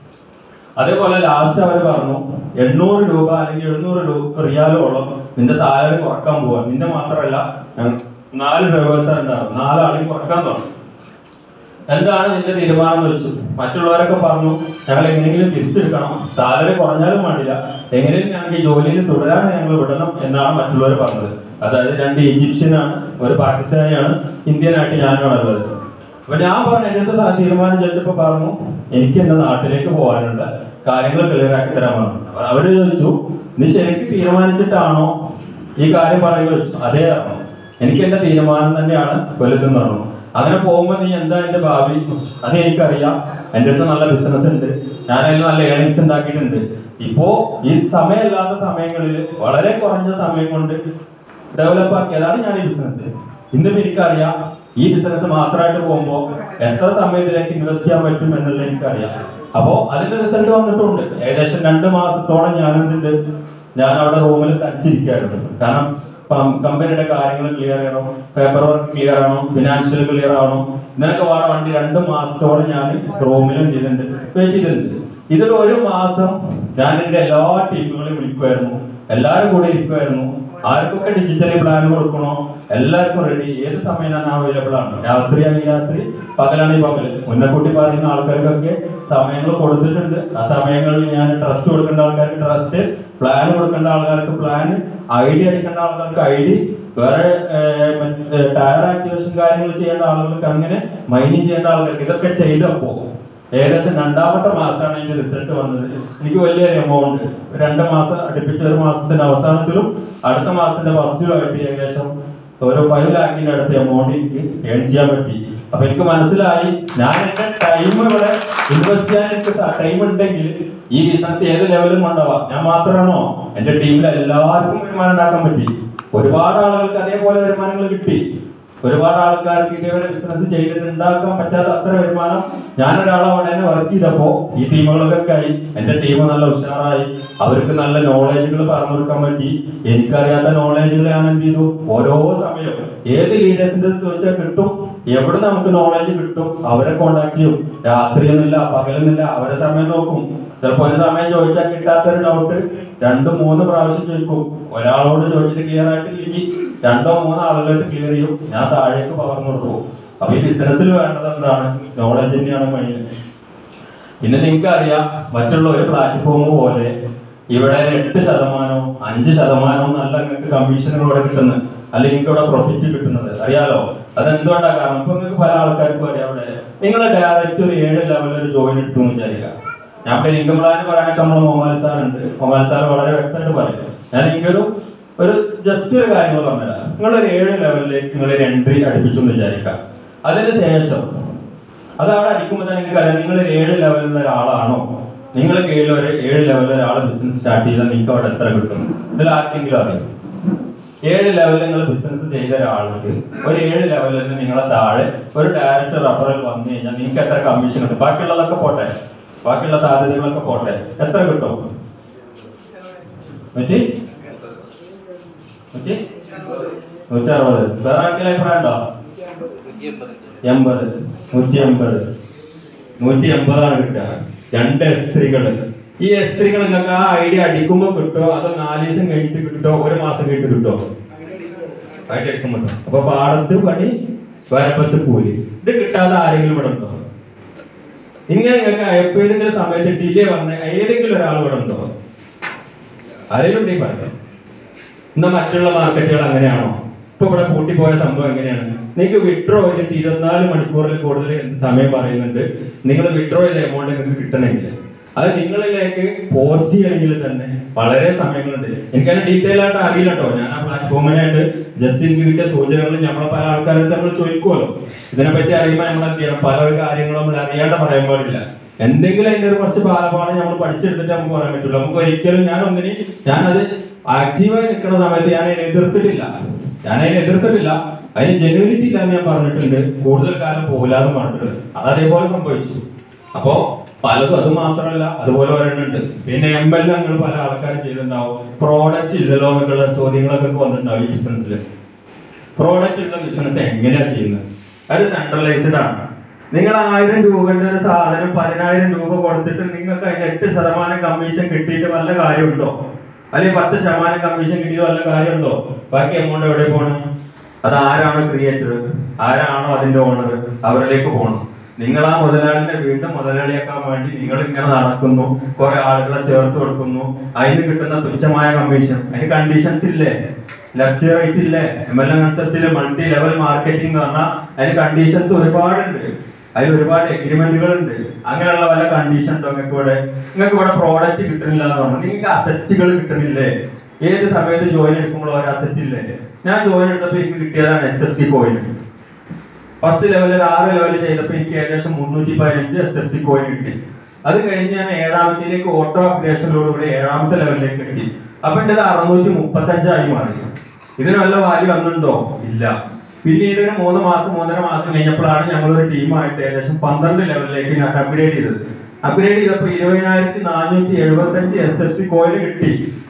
അതേപോലെ ലാസ്റ്റ് അവർ പറഞ്ഞു എണ്ണൂറ് രൂപ അല്ലെങ്കിൽ എഴുന്നൂറ് രൂപ റിയാലോളം നിന്റെ സാലറി കുറക്കാൻ പോവാ നിന്റെ മാത്രമല്ല ഞങ്ങ- നാല് ഡ്രൈവേഴ്സ് ഉണ്ടാവും നാലാളെയും കുറക്കാൻ തുടങ്ങും എന്താണ് നിന്റെ തീരുമാനം എന്ന് വെച്ചു മറ്റുള്ളവരൊക്കെ പറഞ്ഞു ഞങ്ങൾ എങ്ങനെയെങ്കിലും തിരിച്ചെടുക്കണം സാലറി കുറഞ്ഞാലും വേണ്ടില്ല എങ്ങനെയും ഞങ്ങൾക്ക് ഈ ജോലിയിൽ തുടരാൻ ഞങ്ങൾ വിടണം എന്നാണ് മറ്റുള്ളവർ പറഞ്ഞത് അതായത് രണ്ട് ഈജിപ്ഷ്യനാണ് ഒരു പാകിസ്ഥാനിയാണ് ഇന്ത്യനായിട്ട് ഞാനാണ് ഉള്ളത് അപ്പൊ ഞാൻ പറഞ്ഞു എന്റെ അടുത്ത് സാ- തീരുമാനം ചോദിച്ചപ്പോ പറഞ്ഞു എനിക്ക് എന്റെ നാട്ടിലേക്ക് പോകാനുള്ള കാര്യങ്ങൾ ക്ലിയർ ആക്കി തരാൻ പറഞ്ഞു അപ്പൊ അവര് ചോദിച്ചു നീ ശരിക്കും തീരുമാനിച്ചിട്ടാണോ ഈ കാര്യം പറയുക ചോദിച്ചു അതേ പറഞ്ഞു എനിക്ക് എന്റെ തീരുമാനം തന്നെയാണ് വലുതെന്ന് പറഞ്ഞു അങ്ങനെ പോകുമ്പോൾ നീ എന്താ എന്റെ ഭാവി അത് എനിക്കറിയാം എന്റെ അടുത്ത് നല്ല ബിസിനസ് ഉണ്ട് ഞാൻ അതിൽ നല്ല ഏണിങ്സ് ഉണ്ടാക്കിയിട്ടുണ്ട് ഇപ്പോ ഈ സമയമില്ലാത്ത സമയങ്ങളിൽ വളരെ കുറഞ്ഞ സമയം കൊണ്ട് ഡെവലപ്പ് ആക്കിയതാണ് ഞാൻ ഈ ബിസിനസ് ഇന്നിപ്പോ എനിക്കറിയാം ഈ ബിസിനസ് മാത്രമായിട്ട് പോകുമ്പോൾ എത്ര സമയത്തിലേക്ക് ഇൻവെസ്റ്റ് ചെയ്യാൻ പറ്റും എന്നുള്ളത് എനിക്കറിയാം അപ്പോ അതിന്റെ റിസൾട്ട് വന്നിട്ടുണ്ട് ഏകദേശം രണ്ട് മാസത്തോളം ഞാൻ എന്തുണ്ട് ഞാൻ അവിടെ റൂമിൽ തനിച്ചിരിക്കുകയായിരുന്നു കാരണം കം- കമ്പനിയുടെ കാര്യങ്ങൾ ക്ലിയർ ചെയ്യണം പേപ്പർ വർക്ക് ക്ലിയർ ആവണം ഫിനാൻഷ്യൽ ക്ലിയർ ആവണം ഇതിനൊക്കെ വേറെ വണ്ടി രണ്ട് മാസത്തോളം ഞാൻ റൂമിലും ചെയ്തിട്ടുണ്ട് വെയിറ്റ് ചെയ്തിട്ടുണ്ട് ഇതിൽ ഒരു മാസം ഞാൻ എന്റെ എല്ലാ ടീമുകളെയും വിളിക്കുമായിരുന്നു എല്ലാവരും കൂടെ ഇരിക്കുമായിരുന്നു ആർക്കൊക്കെ ഡിജിറ്റലി പ്ലാൻ കൊടുക്കണോ എല്ലാവർക്കും റെഡി ഏത് സമയം ഞാൻ അവൈലബിൾ ആണ് രാത്രിയാണെങ്കിൽ രാത്രി പകലാണെങ്കിൽ പകൽ മുന്നക്കൂട്ടി പറയുന്ന ആൾക്കാർക്കൊക്കെ സമയങ്ങൾ കൊടുത്തിട്ടുണ്ട് ആ സമയങ്ങളിൽ ഞാൻ ട്രസ്റ്റ് കൊടുക്കേണ്ട ആൾക്കാർക്ക് ട്രസ്റ്റ് പ്ലാൻ കൊടുക്കേണ്ട ആൾക്കാർക്ക് പ്ലാൻ ഐ ഡി അടിക്കേണ്ട ആൾക്കാർക്ക് ഐ ഡി വേറെ ടയർ ആക്ടിവേഷൻ കാര്യങ്ങൾ ചെയ്യേണ്ട ആളുകൾക്ക് അങ്ങനെ മൈനിങ് ചെയ്യേണ്ട ആൾക്കാർക്ക് ഇതൊക്കെ ചെയ്തപ്പോ ഏകദേശം രണ്ടാമത്തെ മാസമാണ് ഇതിന്റെ റിസൾട്ട് വന്നത് എനിക്ക് വലിയൊരു എമൗണ്ട് രണ്ട് മാസം അടുപ്പിച്ച ഒരു മാസത്തിന്റെ അവസാനത്തിലും അടുത്ത മാസത്തിന്റെ ഫസ്റ്റിലുമായിട്ട് ഏകദേശം ഒരു ഫൈവ് ലാഖിന്റെ അടുത്ത് എമൗണ്ട് എനിക്ക് ഏൺ ചെയ്യാൻ പറ്റി അപ്പൊ എനിക്ക് മനസ്സിലായി ഞാൻ എന്റെ ടൈം ഇവിടെ ഇൻവെസ്റ്റ് ചെയ്യാൻ എനിക്ക് ടൈം ഉണ്ടെങ്കിൽ ഈ ബിസിനസ് ഏത് ലെവലും കൊണ്ടുപോവാം ഞാൻ മാത്രമാണോ എന്റെ ടീമിലെ എല്ലാവർക്കും വരുമാനം ഉണ്ടാക്കാൻ പറ്റി ഒരുപാട് ആളുകൾക്ക് അതേപോലെ വരുമാനങ്ങൾ കിട്ടി ഒരുപാട് ആൾക്കാർക്ക് ഇതേവരെ ബിസിനസ് ചെയ്തിട്ട് ഉണ്ടാക്കാൻ പറ്റാത്ത അത്ര വരുമാനം ഞാൻ ഒരാളെ ഉടനെ വർക്ക് ചെയ്തപ്പോ ഈ ടീമുകളൊക്കെ ആയി എന്റെ ടീം നല്ല ഉഷാറായി അവർക്ക് നല്ല നോളേജുകൾ പറഞ്ഞു കൊടുക്കാൻ പറ്റി എനിക്കറിയാത്ത നോളേജുകൾ ഞാൻ എന്ത് ചെയ്തു ഓരോ സമയം ഏത് ലീഡേഴ്സിന്റെ ചോദിച്ചാൽ കിട്ടും എവിടെ നമുക്ക് നോളേജ് കിട്ടും അവരെ കോണ്ടാക്ട് ചെയ്യും രാത്രിയൊന്നുമില്ല പകലൊന്നുമില്ല അവരെ സമയം നോക്കും ചിലപ്പോ ഒരു സമയം ചോദിച്ചാൽ കിട്ടാത്തൊരു ഡൗട്ട് രണ്ടും മൂന്ന് പ്രാവശ്യം ചോദിക്കും ഒരാളോട് ചോദിച്ചിട്ട് ക്ലിയർ ആയിട്ടില്ലെങ്കിൽ രണ്ടോ മൂന്നോ ആളുകളായിട്ട് ക്ലിയർ ചെയ്യും ഞാൻ താഴേക്ക് പകർന്നു കൊടുക്കും അപ്പൊ ഈ ബിസിനസ്സിൽ വേണ്ടത് എന്താണ് നോളജ് തന്നെയാണ് മെയിൻ പിന്നെ നിങ്ങൾക്ക് അറിയാം മറ്റുള്ള ഒരു പ്ലാറ്റ്ഫോം പോലെ ഇവിടെ എട്ട് ശതമാനവും അഞ്ച് ശതമാനവും നല്ല നിങ്ങൾക്ക് കമ്മീഷനുകൾ ഇവിടെ കിട്ടുന്നത് അല്ലെങ്കിൽ നിങ്ങൾക്ക് ഇവിടെ പ്രോഫിറ്റ് കിട്ടുന്നത് അറിയാലോ അത് എന്തുകൊണ്ടാണ് കാരണം ഇപ്പൊ നിങ്ങൾക്ക് പല ആൾക്കാർക്കും അറിയാം അവിടെ നിങ്ങൾ ഡയറക്റ്റ് ഒരു ഏഴ് ലെവലിൽ ഒരു ജോയിൻ എടുത്തു എന്ന് വിചാരിക്കാം ഞാൻ ഇപ്പൊ ഇൻകം പ്ലാൻ പറയാനൊക്കെ നമ്മൾ മൊബൈൽ സാർ ഉണ്ട് മൊബൈൽ സാർ വളരെ വ്യക്തമായിട്ട് പറയും ഞാൻ എനിക്കൊരു ഒരു ജസ്റ്റ് ഒരു കാര്യങ്ങൾ പറഞ്ഞുതരാം നിങ്ങളൊരു ഏഴ് ലെവലിലേക്ക് നിങ്ങളൊരു എൻട്രി അടുപ്പിച്ചു എന്ന് വിചാരിക്കാം അതിന് ശേഷം അത് അവിടെ അടിക്കുമ്പോൾ തന്നെ നിങ്ങൾക്ക് അറിയാം നിങ്ങൾ ഏഴ് ലെവലിൽ ഒരാളാണോ നിങ്ങൾ കീഴിൽ ഒരു ഏഴ് ലെവലിൽ ഒരാൾ ബിസിനസ് സ്റ്റാർട്ട് ചെയ്താൽ നിങ്ങൾക്ക് അവിടെ എത്ര കിട്ടും ഇതിൽ ആർക്കെങ്കിലും അറിയാം ഏഴ് ലെവലിൽ നിങ്ങൾ ബിസിനസ് ചെയ്ത ഒരാൾക്ക് ഒരു ഏഴ് ലെവലിൽ നിന്ന് നിങ്ങളെ താഴെ ഒരു ഡയറക്റ്റ് റഫറൽ വന്നു കഴിഞ്ഞാൽ നിങ്ങൾക്ക് എത്ര കമ്മീഷൻ കിട്ടും ബാക്കിയുള്ളതൊക്കെ പോട്ടെ ബാക്കിയുള്ള സാധ്യതകളൊക്കെ പോട്ടെ എത്ര കിട്ടും പറ്റി പറ്റി നൂറ്ററുപത് വേറെ ആർക്കെങ്കിലും അഭിപ്രായം ഉണ്ടോ എൺപത് നൂറ്റി എൺപത് നൂറ്റി എൺപതാണ് കിട്ടുക രണ്ട് സ്ത്രീകൾ ഈ സ്ത്രീകൾ നിങ്ങൾക്ക് ആ ഐഡിയ അടിക്കുമ്പോൾ കിട്ടോ അതോ നാല് ദിവസം കഴിഞ്ഞിട്ട് കിട്ടോ ഒരു മാസം കഴിഞ്ഞിട്ട് കിട്ടോ ഐഡിയ അടിക്കുമ്പോൾ കിട്ടും. അപ്പൊ പാടത്ത് പണി വരപ്പത്ത് കൂലി ഇത് കിട്ടാതെ ആരെങ്കിലും ഇവിടെ ഉണ്ടോ ഇങ്ങനെ നിങ്ങൾക്ക് എപ്പോഴെങ്കിലും സമയത്ത് ഡിലേ വന്ന ഏതെങ്കിലും ഒരാൾ ഇവിടെ ഉണ്ടോ ആരെങ്കിലും ഉണ്ടെങ്കിൽ പറയാം എന്നാ മറ്റുള്ള മാർക്കറ്റുകൾ അങ്ങനെയാണോ ഇപ്പൊ ഇവിടെ പൂട്ടിപ്പോയ സംഭവം എങ്ങനെയാണ് നിങ്ങൾക്ക് വിഡ്രോ ചെയ്തിട്ട് ഇരുപത്തിനാല് മണിക്കൂറിൽ കൂടുതൽ എന്ത് സമയം പറയുന്നുണ്ട് നിങ്ങൾ വിഡ്രോ ചെയ്ത എമൗണ്ട് നിങ്ങൾക്ക് കിട്ടണമെങ്കിൽ അത് നിങ്ങളിലേക്ക് പോസ്റ്റ് ചെയ്യണമെങ്കിൽ തന്നെ വളരെ സമയങ്ങളുണ്ട് എനിക്കതിന് ഡീറ്റെയിൽ ആയിട്ട് അറിയില്ല കേട്ടോ ഞാൻ ആ പ്ലാറ്റ്ഫോമിനായിട്ട് ജസ്റ്റ് എനിക്ക് കിട്ടിയ സൂചനകൾ നമ്മളെ പല ആൾക്കാരും നമ്മൾ ചോദിക്കുമല്ലോ ഇതിനെപ്പറ്റി അറിയുമ്പോൾ നമ്മൾ എന്ത് ചെയ്യണം പല കാര്യങ്ങളും നമ്മൾ അറിയാണ്ട് പറയാൻ പാടില്ല എന്തെങ്കിലും അതിന്റെ ഒരു കുറച്ച് ബാലപാഠം നമ്മൾ പഠിച്ചെടുത്തിട്ട് നമുക്ക് പറയാൻ പറ്റുള്ളൂ നമുക്ക് ഒരിക്കലും ഞാൻ ഒന്നിന് ഞാനത് ആക്റ്റീവായി നിൽക്കുന്ന സമയത്ത് ഞാൻ അതിനെ എതിർത്തിട്ടില്ല ഞാൻ അതിനെ എതിർത്തിട്ടില്ല അതിന് ജെനുവിനിറ്റി ഇല്ല എന്ന് ഞാൻ പറഞ്ഞിട്ടുണ്ട് കൂടുതൽ കാലം പോകില്ലാന്ന് പറഞ്ഞിട്ടുണ്ട് അത് അതേപോലെ സംഭവിച്ചു അപ്പോ പലതും അത് മാത്രമല്ല അതുപോലെ ഒരെണ്ണുണ്ട് പിന്നെ എം എൽ എ പല ആൾക്കാരും ചെയ്തിട്ടുണ്ടാവും പ്രോഡക്റ്റ് ഇല്ലല്ലോ എന്നൊക്കെയുള്ള ചോദ്യങ്ങളൊക്കെ വന്നിട്ടുണ്ടാവും ഈ ബിസിനസ്സിൽ പ്രോഡക്റ്റ് ഉള്ള ബിസിനസ് എങ്ങനെയാ ചെയ്യുന്നത് അത് സെൻട്രലൈസ്ഡ് ആണ് നിങ്ങൾ ആയിരം രൂപന്റെ ഒരു സാധനം പതിനായിരം രൂപ കൊടുത്തിട്ട് നിങ്ങൾക്ക് അതിന് എട്ട് ശതമാനം കമ്മീഷൻ കിട്ടിയിട്ട് വല്ല കാര്യമുണ്ടോ അല്ലെങ്കിൽ പത്ത് ശതമാനം കമ്മീഷൻ കിട്ടിയിട്ട് വല്ല കാര്യമുണ്ടോ ബാക്കി എമൗണ്ട് എവിടെ പോകണം അത് ആരാണ് ക്രിയേറ്റർ ആരാണോ അതിന്റെ ഓണർ അവരിലേക്ക് പോകണം നിങ്ങൾ ആ മുതലാളിനെ വീണ്ടും മുതലാളിയാക്കാൻ വേണ്ടി നിങ്ങൾ ഇങ്ങനെ നടക്കുന്നു കുറെ ആളുകളെ ചേർത്ത് കൊടുക്കുന്നു അതിന് കിട്ടുന്ന തുച്ഛമായ കമ്മീഷൻ അതിന് കണ്ടീഷൻസ് ഇല്ലേ ലെഫ്റ്റ് റൈറ്റ് ഇല്ലേ എം എൽ എ കൺസെപ്റ്റില് മൾട്ടി ലെവൽ മാർക്കറ്റിംഗ് എന്ന് പറഞ്ഞാൽ അതിന് കണ്ടീഷൻസ് ഒരുപാടുണ്ട് അതിൽ ഒരുപാട് എഗ്രിമെന്റുകൾ ഉണ്ട് അങ്ങനെയുള്ള വല്ല കണ്ടീഷൻ ഉണ്ടോ നിങ്ങൾക്ക് ഇവിടെ നിങ്ങൾക്ക് ഇവിടെ പ്രോഡക്റ്റ് കിട്ടുന്നില്ല എന്ന് പറഞ്ഞു നിങ്ങൾക്ക് അസറ്റുകൾ കിട്ടുന്നില്ലേ ഏത് സമയത്ത് ജോയിൻ എടുക്കുമ്പോൾ ഒരു അസറ്റ് ഇല്ലേ ഞാൻ ജോയിൻ എടുത്തപ്പോൾ എനിക്ക് കിട്ടിയതാണ് S F C coin first ലെവലിൽ ആറ് ലെവൽ ചെയ്തപ്പോൾ എനിക്ക് ഏകദേശം മുന്നൂറ്റി പതിനഞ്ച് എസ് എഫ് സി കോയിൻ കിട്ടി അത് കഴിഞ്ഞ് ഞാൻ ഏഴാമത്തിലേക്ക് ഓട്ടോ അപ്ഗ്രേഷനിലൂടെ ഏഴാമത്തെ ലെവലിലേക്ക് എത്തി അപ്പൊ എൻ്റെ അറുന്നൂറ്റി മുപ്പത്തഞ്ചായി മാറി ഇതിന് വല്ല വാല്യൂ വന്നിട്ടുണ്ടോ ഇല്ല പിന്നീട് ഒരു മൂന്ന് മാസം മൂന്നര മാസം കഴിഞ്ഞപ്പോഴാണ് ഞങ്ങൾ ഒരു ടീമായിട്ട് ഏകദേശം പന്ത്രണ്ട് ലെവലിലേക്ക് ഞാൻ അപ്ഗ്രേഡ് ചെയ്തത് അപ്ഗ്രേഡ് ചെയ്തപ്പോൾ ഇരുപതിനായിരത്തി നാനൂറ്റി എഴുപത്തി അഞ്ച് എസ് എഫ് സി കോയിൻ കിട്ടി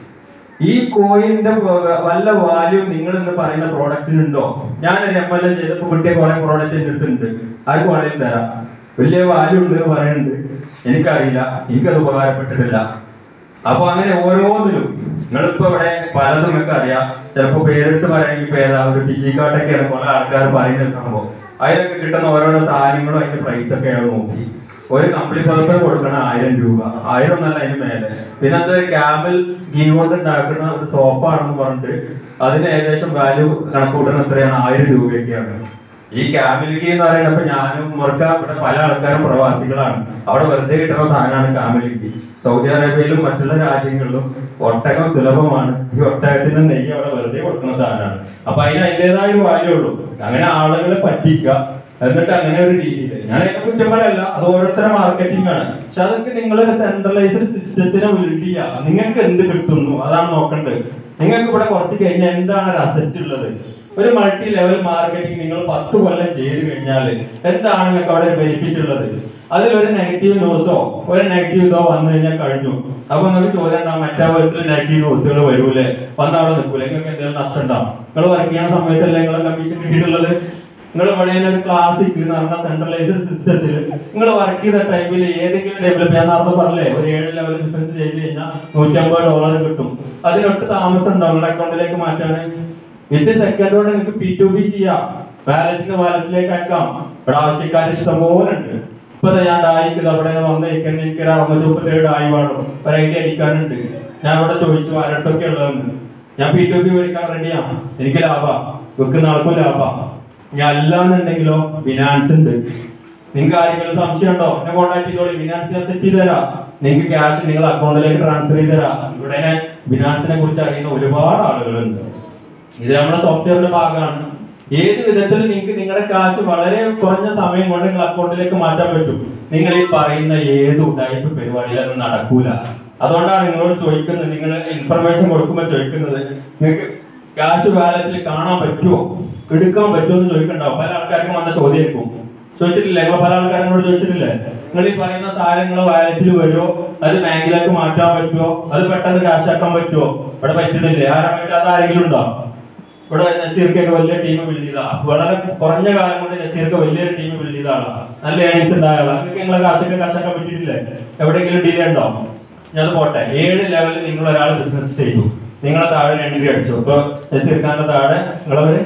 ഈ കോയിന്റെ വ- വല്ല വാല്യൂ നിങ്ങൾ എന്ന് പറയുന്ന പ്രോഡക്റ്റിനുണ്ടോ ഞാൻ ഒരു എം എൽ എ ചെയ്തപ്പോൾ കിട്ടിയ കുറെ പ്രോഡക്റ്റ് എൻ്റെ അടുത്തുണ്ട് ആർക്കും വേണമെങ്കിലും തരാം വലിയ വാല്യൂ ഉണ്ട് എന്ന് പറയുന്നുണ്ട് എനിക്കറിയില്ല എനിക്കത് ഉപകാരപ്പെട്ടിട്ടില്ല അപ്പൊ അങ്ങനെ ഓരോന്നിലും നിങ്ങളിപ്പോ ഇവിടെ പലതും നിങ്ങൾക്ക് അറിയാം ചിലപ്പോ പേരെടുത്ത് പറയുകയാണെങ്കിൽ ഇപ്പൊ ഏതാ ഒരു പിച്ചിക്കാട്ടൊക്കെയാണ് കുറെ ആൾക്കാർ പറയുന്ന ഒരു സംഭവം അതിലൊക്കെ കിട്ടുന്ന ഓരോരോ സാധനങ്ങളും അതിന്റെ പ്രൈസ് ഒക്കെയാണ് നോക്കി ഒരു കമ്പിളി പദത്തിന് കൊടുക്കണം ആയിരം രൂപ ആയിരം ഒന്നല്ല അതിന് മേലെ പിന്നെ അത് ക്യാമൽ ഗീ കൊണ്ട് ഉണ്ടാക്കുന്ന ഒരു സോപ്പാണെന്ന് പറഞ്ഞിട്ട് അതിന് ഏകദേശം വാല്യൂ കണക്കൂട്ടുന്ന എത്രയാണ് ആയിരം രൂപയൊക്കെയാണ് ഈ കാമിലിഗി എന്ന് പറയുന്നപ്പോ ഞാനും മുറുക്ക ഇവിടെ പല ആൾക്കാരും പ്രവാസികളാണ് അവിടെ വെറുതെ കിട്ടുന്ന സാധനമാണ് കാമിലിഗി സൗദി അറേബ്യയിലും മറ്റുള്ള രാജ്യങ്ങളിലും ഒട്ടകം സുലഭമാണ് ഈ ഒട്ടകത്തിന് നെയ്യ് അവിടെ വെറുതെ കൊടുക്കുന്ന സാധനമാണ് അപ്പൊ അതിന് അതിൻ്റെതായ ഒരു വാല്യൂ ഉള്ളൂ അങ്ങനെ ആളുകളെ പറ്റിക്കുക എന്നിട്ട് അങ്ങനെ ഒരു രീതിയിൽ ഞാൻ അതിനെ കുറ്റം പറയല്ല അത് ഓരോരുത്തരുടെ മാർക്കറ്റിംഗ് ആണ് പക്ഷെ അതൊക്കെ നിങ്ങളൊരു സെൻട്രലൈസ്ഡ് സിസ്റ്റത്തിനെ ബിൽഡ് ചെയ്യുക നിങ്ങൾക്ക് എന്ത് കിട്ടുന്നു അതാണ് നോക്കേണ്ടത് നിങ്ങൾക്ക് ഇവിടെ കുറച്ച് കഴിഞ്ഞാൽ എന്താണ് ഒരു അസറ്റ് ഉള്ളത് ഒരു മൾട്ടി ലെവൽ മാർക്കറ്റിംഗ് നിങ്ങൾ പത്ത് കൊല്ലം ചെയ്ത് കഴിഞ്ഞാൽ എന്താണ് നിങ്ങൾക്ക് അവിടെ ഒരു ബെനിഫിറ്റ് ഉള്ളത് അതിലൊരു നെഗറ്റീവ് ന്യൂസോ ഒരു നെഗറ്റീവ് ഇതോ വന്നു കഴിഞ്ഞാൽ കഴിഞ്ഞു അപ്പൊ നിങ്ങൾക്ക് ചോദ്യം ഉണ്ടാവും മറ്റേ വേഴ്സിൽ നെഗറ്റീവ് ന്യൂസുകൾ വരൂലേ വന്ന് അവിടെ നിൽക്കൂലേ നിങ്ങൾക്ക് എന്തെങ്കിലും നഷ്ടം ഉണ്ടാവും നിങ്ങൾ വർക്ക് ചെയ്യുന്ന സമയത്തല്ലേ നിങ്ങളെ കമ്മീഷൻ കിട്ടിയിട്ടുള്ളത് നിങ്ങൾ ഇവിടെ ഒരു ക്ലാസിക് എന്ന് പറഞ്ഞ സെൻട്രലൈസ്ഡ് സിസ്റ്റത്തിൽ നിങ്ങൾ വർക്ക് ചെയ്ത ടൈമിൽ ഏതെങ്കിലും ടൈമിൽ ഞാൻ നേരത്തെ പറഞ്ഞില്ലേ ഒരു ഏഴ് ലെവൽ ബിസിനസ് ചെയ്ത് കഴിഞ്ഞാൽ നൂറ്റമ്പത് ഡോളർ കിട്ടും അതിനൊട്ട് താമസം ഉണ്ടാവും നിങ്ങളുടെ അക്കൗണ്ടിലേക്ക് മാറ്റാൻ വിത്ത് സെക്കൻഡ് കൊണ്ട് നിങ്ങൾക്ക് പി ടു ബി ചെയ്യാം വാലറ്റിന് വാലറ്റിലേക്ക് അയക്കാം ഇവിടെ ആവശ്യക്കാർ ഇഷ്ടംപോലെ ഉണ്ട് ഇപ്പൊ ദേ ഞാൻ ഡായിക്ക് ഇത് അവിടെ വന്നേക്കുന്ന എനിക്ക് ഒരു അറുന്നൂറ്റി മുപ്പത്തേഴ് ഡായി വേണം ഒരു ഐഡിയ അടിക്കാനുണ്ട് ഞാൻ ഇവിടെ ചോദിച്ചു ആരടുത്തൊക്കെ ഉള്ളതെന്ന് ഞാൻ പി ടു ബി മേടിക്കാൻ റെഡിയാണ് എനിക്ക് ലാഭാ വെക്കുന്ന ആൾക്കും ലാഭാ ഞാൻ അല്ലാന്നുണ്ടെങ്കിലോ ഫിനാൻസ് ഉണ്ട് നിങ്ങൾക്ക് ആരെങ്കിലും സംശയം ഉണ്ടോ എന്നെ കോൺടാക്ട് ചെയ്തോളി ഫിനാൻസ് ഞാൻ സെറ്റ് ചെയ്ത് തരാം നിങ്ങൾക്ക് ക്യാഷ് നിങ്ങൾ അക്കൗണ്ടിലേക്ക് ട്രാൻസ്ഫർ ചെയ്ത് തരാം ഇവിടെ ഫിനാൻസിനെ കുറിച്ച് അറിയുന്ന ഒരുപാട് ആളുകളുണ്ട് ഇത് നമ്മുടെ സോഫ്റ്റ്വെയറിന്റെ ഭാഗമാണ് ഏത് വിധത്തിൽ നിങ്ങൾക്ക് നിങ്ങളുടെ കാശ് വളരെ കുറഞ്ഞ സമയം കൊണ്ട് നിങ്ങൾ അക്കൗണ്ടിലേക്ക് മാറ്റാൻ പറ്റും നിങ്ങൾ ഈ പറയുന്ന ഏത് ഉടായ്പ പരിപാടിയിലൊന്നും നടക്കൂല അതുകൊണ്ടാണ് നിങ്ങളോട് ചോദിക്കുന്നത് നിങ്ങൾ ഇൻഫർമേഷൻ കൊടുക്കുമ്പോൾ ചോദിക്കുന്നത് നിങ്ങൾക്ക് ക്യാഷ് വാലറ്റിൽ കാണാൻ പറ്റുമോ എടുക്കാൻ പറ്റുമോ എന്ന് ചോദിക്കണ്ടാവും പല ആൾക്കാർക്കും വന്ന ചോദ്യമായിരിക്കും ചോദിച്ചിട്ടില്ലേ നിങ്ങൾ പല ആൾക്കാരോട് ചോദിച്ചിട്ടില്ലേ നിങ്ങൾ ഈ പറയുന്ന സാധനങ്ങൾ വാലറ്റിൽ വരുമോ അത് ബാങ്കിലേക്ക് മാറ്റാൻ പറ്റുമോ അത് പെട്ടെന്ന് ക്യാഷ് ആക്കാൻ പറ്റുമോ ഇവിടെ പറ്റുന്നില്ലേ ആരാ പറ്റാത്ത ആരെങ്കിലും ഉണ്ടോ ഇവിടെ നസീർക്കൊക്കെ വലിയ ടീം ബിൽഡ് ചെയ്താ വളരെ കുറഞ്ഞ കാലം കൊണ്ട് നസീർക്ക് വലിയൊരു ടീം ബിൽഡ് ചെയ്ത ആളാ നല്ല ഏണിങ്സ് ഉണ്ടായ ആളാ നിങ്ങൾക്ക് നിങ്ങളെ കാശൊക്കെ കാശാക്കാൻ പറ്റിയിട്ടില്ലേ എവിടെയെങ്കിലും ഡീൽ ഉണ്ടോ ഞാൻ അത് പോട്ടെ ഏഴ് ലെവലിൽ നിങ്ങൾ ഒരാൾ ബിസിനസ് ചെയ്തു നിങ്ങളെ താഴെ എൻട്രി അടിച്ചു ഇപ്പൊ നസീർ ഖാന്റെ താഴെ നിങ്ങളവര്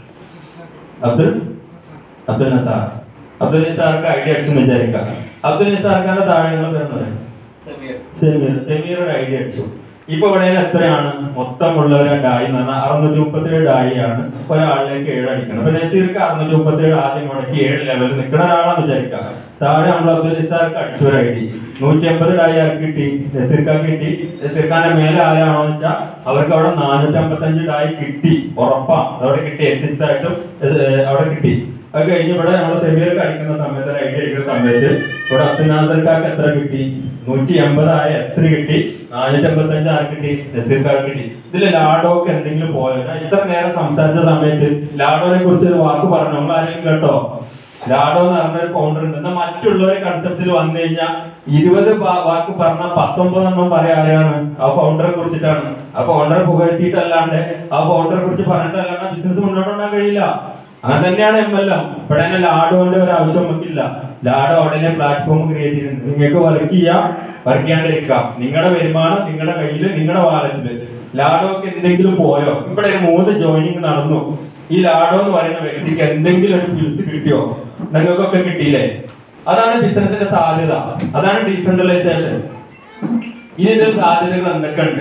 അബ്ദുൽ അബ്ദുൽ നസാർ അബ്ദുൽ നിസാർക്ക് ഐഡിയ അടിച്ചെന്ന് വിചാരിക്കാം അബ്ദുൽ നിസാർ ഖാന്റെ താഴെ നിങ്ങൾ വരുന്നത് സെമീർ സെമീർ ഒരു ഐഡിയ അടിച്ചു ഇപ്പൊ ഇവിടെ എത്രയാണ് മൊത്തമുള്ള ഒരു ഡായി എന്ന് പറഞ്ഞാൽ അറുന്നൂറ്റി മുപ്പത്തിയേഴ് ഡായിയാണ് ഒരാളിലേക്ക് ഏഴ് അടിക്കണം അപ്പൊ നസീർക്ക് അറുന്നൂറ്റി മുപ്പത്തിയേഴ് ആദ്യം മുടക്കി ഏഴ് ലെവലിൽ നിൽക്കുന്ന ഒരാളാന്ന് വിചാരിക്കാം താഴെ നമ്മൾ അബ്ദുൽ നിസാർക്ക് അടിച്ചു ഒരു ഐ ഡി നൂറ്റി അമ്പത് ഡായി ആർക്ക് കിട്ടി നസീർക്കാർക്ക് കിട്ടി നസീർഖാന്റെ മേലെ ആരാണോ വെച്ചാൽ അവർക്ക് അവിടെ നാനൂറ്റി അമ്പത്തഞ്ച് ഡായി കിട്ടി ഉറപ്പാ അവിടെ കിട്ടി എസ് സിക്സ് ആയിട്ടും ഏർ, അവിടെ കിട്ടി അത് കഴിഞ്ഞ് ഇവിടെ നമ്മൾ സെമീർക്ക് അടിക്കുന്ന സമയത്ത് ഒരു ഐഡിയ അടിക്കുന്ന സമയത്ത് ഇവിടെ അബ്ദുൽ നാസർക്കാർക്ക് എത്ര കിട്ടി നൂറ്റി എൺപതായ എസ് ത്രീ കിട്ടി നാനൂറ്റി അമ്പത്തഞ്ച് ആർക്ക് കിട്ടി നസീർക്കാർക്ക് കിട്ടി ഇതിൽ ലാഡോക്ക് എന്തെങ്കിലും പോയോ ഞാൻ ഇത്ര നേരം സംസാരിച്ച സമയത്ത് ലാഡോനെ കുറിച്ച് ഒരു വാക്ക് പറഞ്ഞു നമ്മൾ ആരെങ്കിലും കേട്ടോ ലാഡോ എന്ന് പറഞ്ഞ ഒരു ഫൗണ്ടർ ഉണ്ട് എന്നാൽ മറ്റുള്ളവരെ കൺസെപ്റ്റിൽ വന്നു കഴിഞ്ഞാൽ ഇരുപത് വാ- വാക്ക് പറഞ്ഞ പത്തൊമ്പതെണ്ണം പറയാൻ ആരെയാണ് ആ ഫൗണ്ടറെ കുറിച്ചിട്ടാണ് ആ ഫൗണ്ടറെ പുകഴ്ത്തിയിട്ടല്ലാണ്ട് ആ ഫൗണ്ടറെ കുറിച്ച് പറഞ്ഞിട്ടല്ലാണ്ട് ബിസിനസ് മുന്നോട്ട് കൊണ്ടുപോകാൻ കഴിയില്ല അങ്ങനെ തന്നെയാണ് എം എൽ എം ഇവിടെ തന്നെ ലാഡോന്റെ ഒരു ആവശ്യം നമുക്കില്ല ലാഡോ ഉടനെ പ്ലാറ്റ്ഫോം ക്രിയേറ്റ് ചെയ്തിട്ടുണ്ട് നിങ്ങൾക്ക് വർക്ക് ചെയ്യാം വർക്ക് ചെയ്യാണ്ടിരിക്കാം നിങ്ങളുടെ വരുമാനം നിങ്ങളുടെ കയ്യിൽ നിങ്ങളുടെ വാലറ്റില് ലാഡോക്ക് എന്തെങ്കിലും പോയോ ഇവിടെ ഒരു മൂന്ന് ജോയിനിങ് നടന്നു ഈ ലാഡോ എന്ന് പറയുന്ന വ്യക്തിക്ക് എന്തെങ്കിലും ഒരു ഫിൽസ് കിട്ടിയോ നിങ്ങൾക്കൊക്കെ കിട്ടിയില്ലേ അതാണ് ബിസിനസിന്റെ സാധ്യത അതാണ് ഡീസെൻട്രലൈസേഷൻ ഇനി ഇതിൽ സാധ്യതകൾ എന്തൊക്കെയുണ്ട്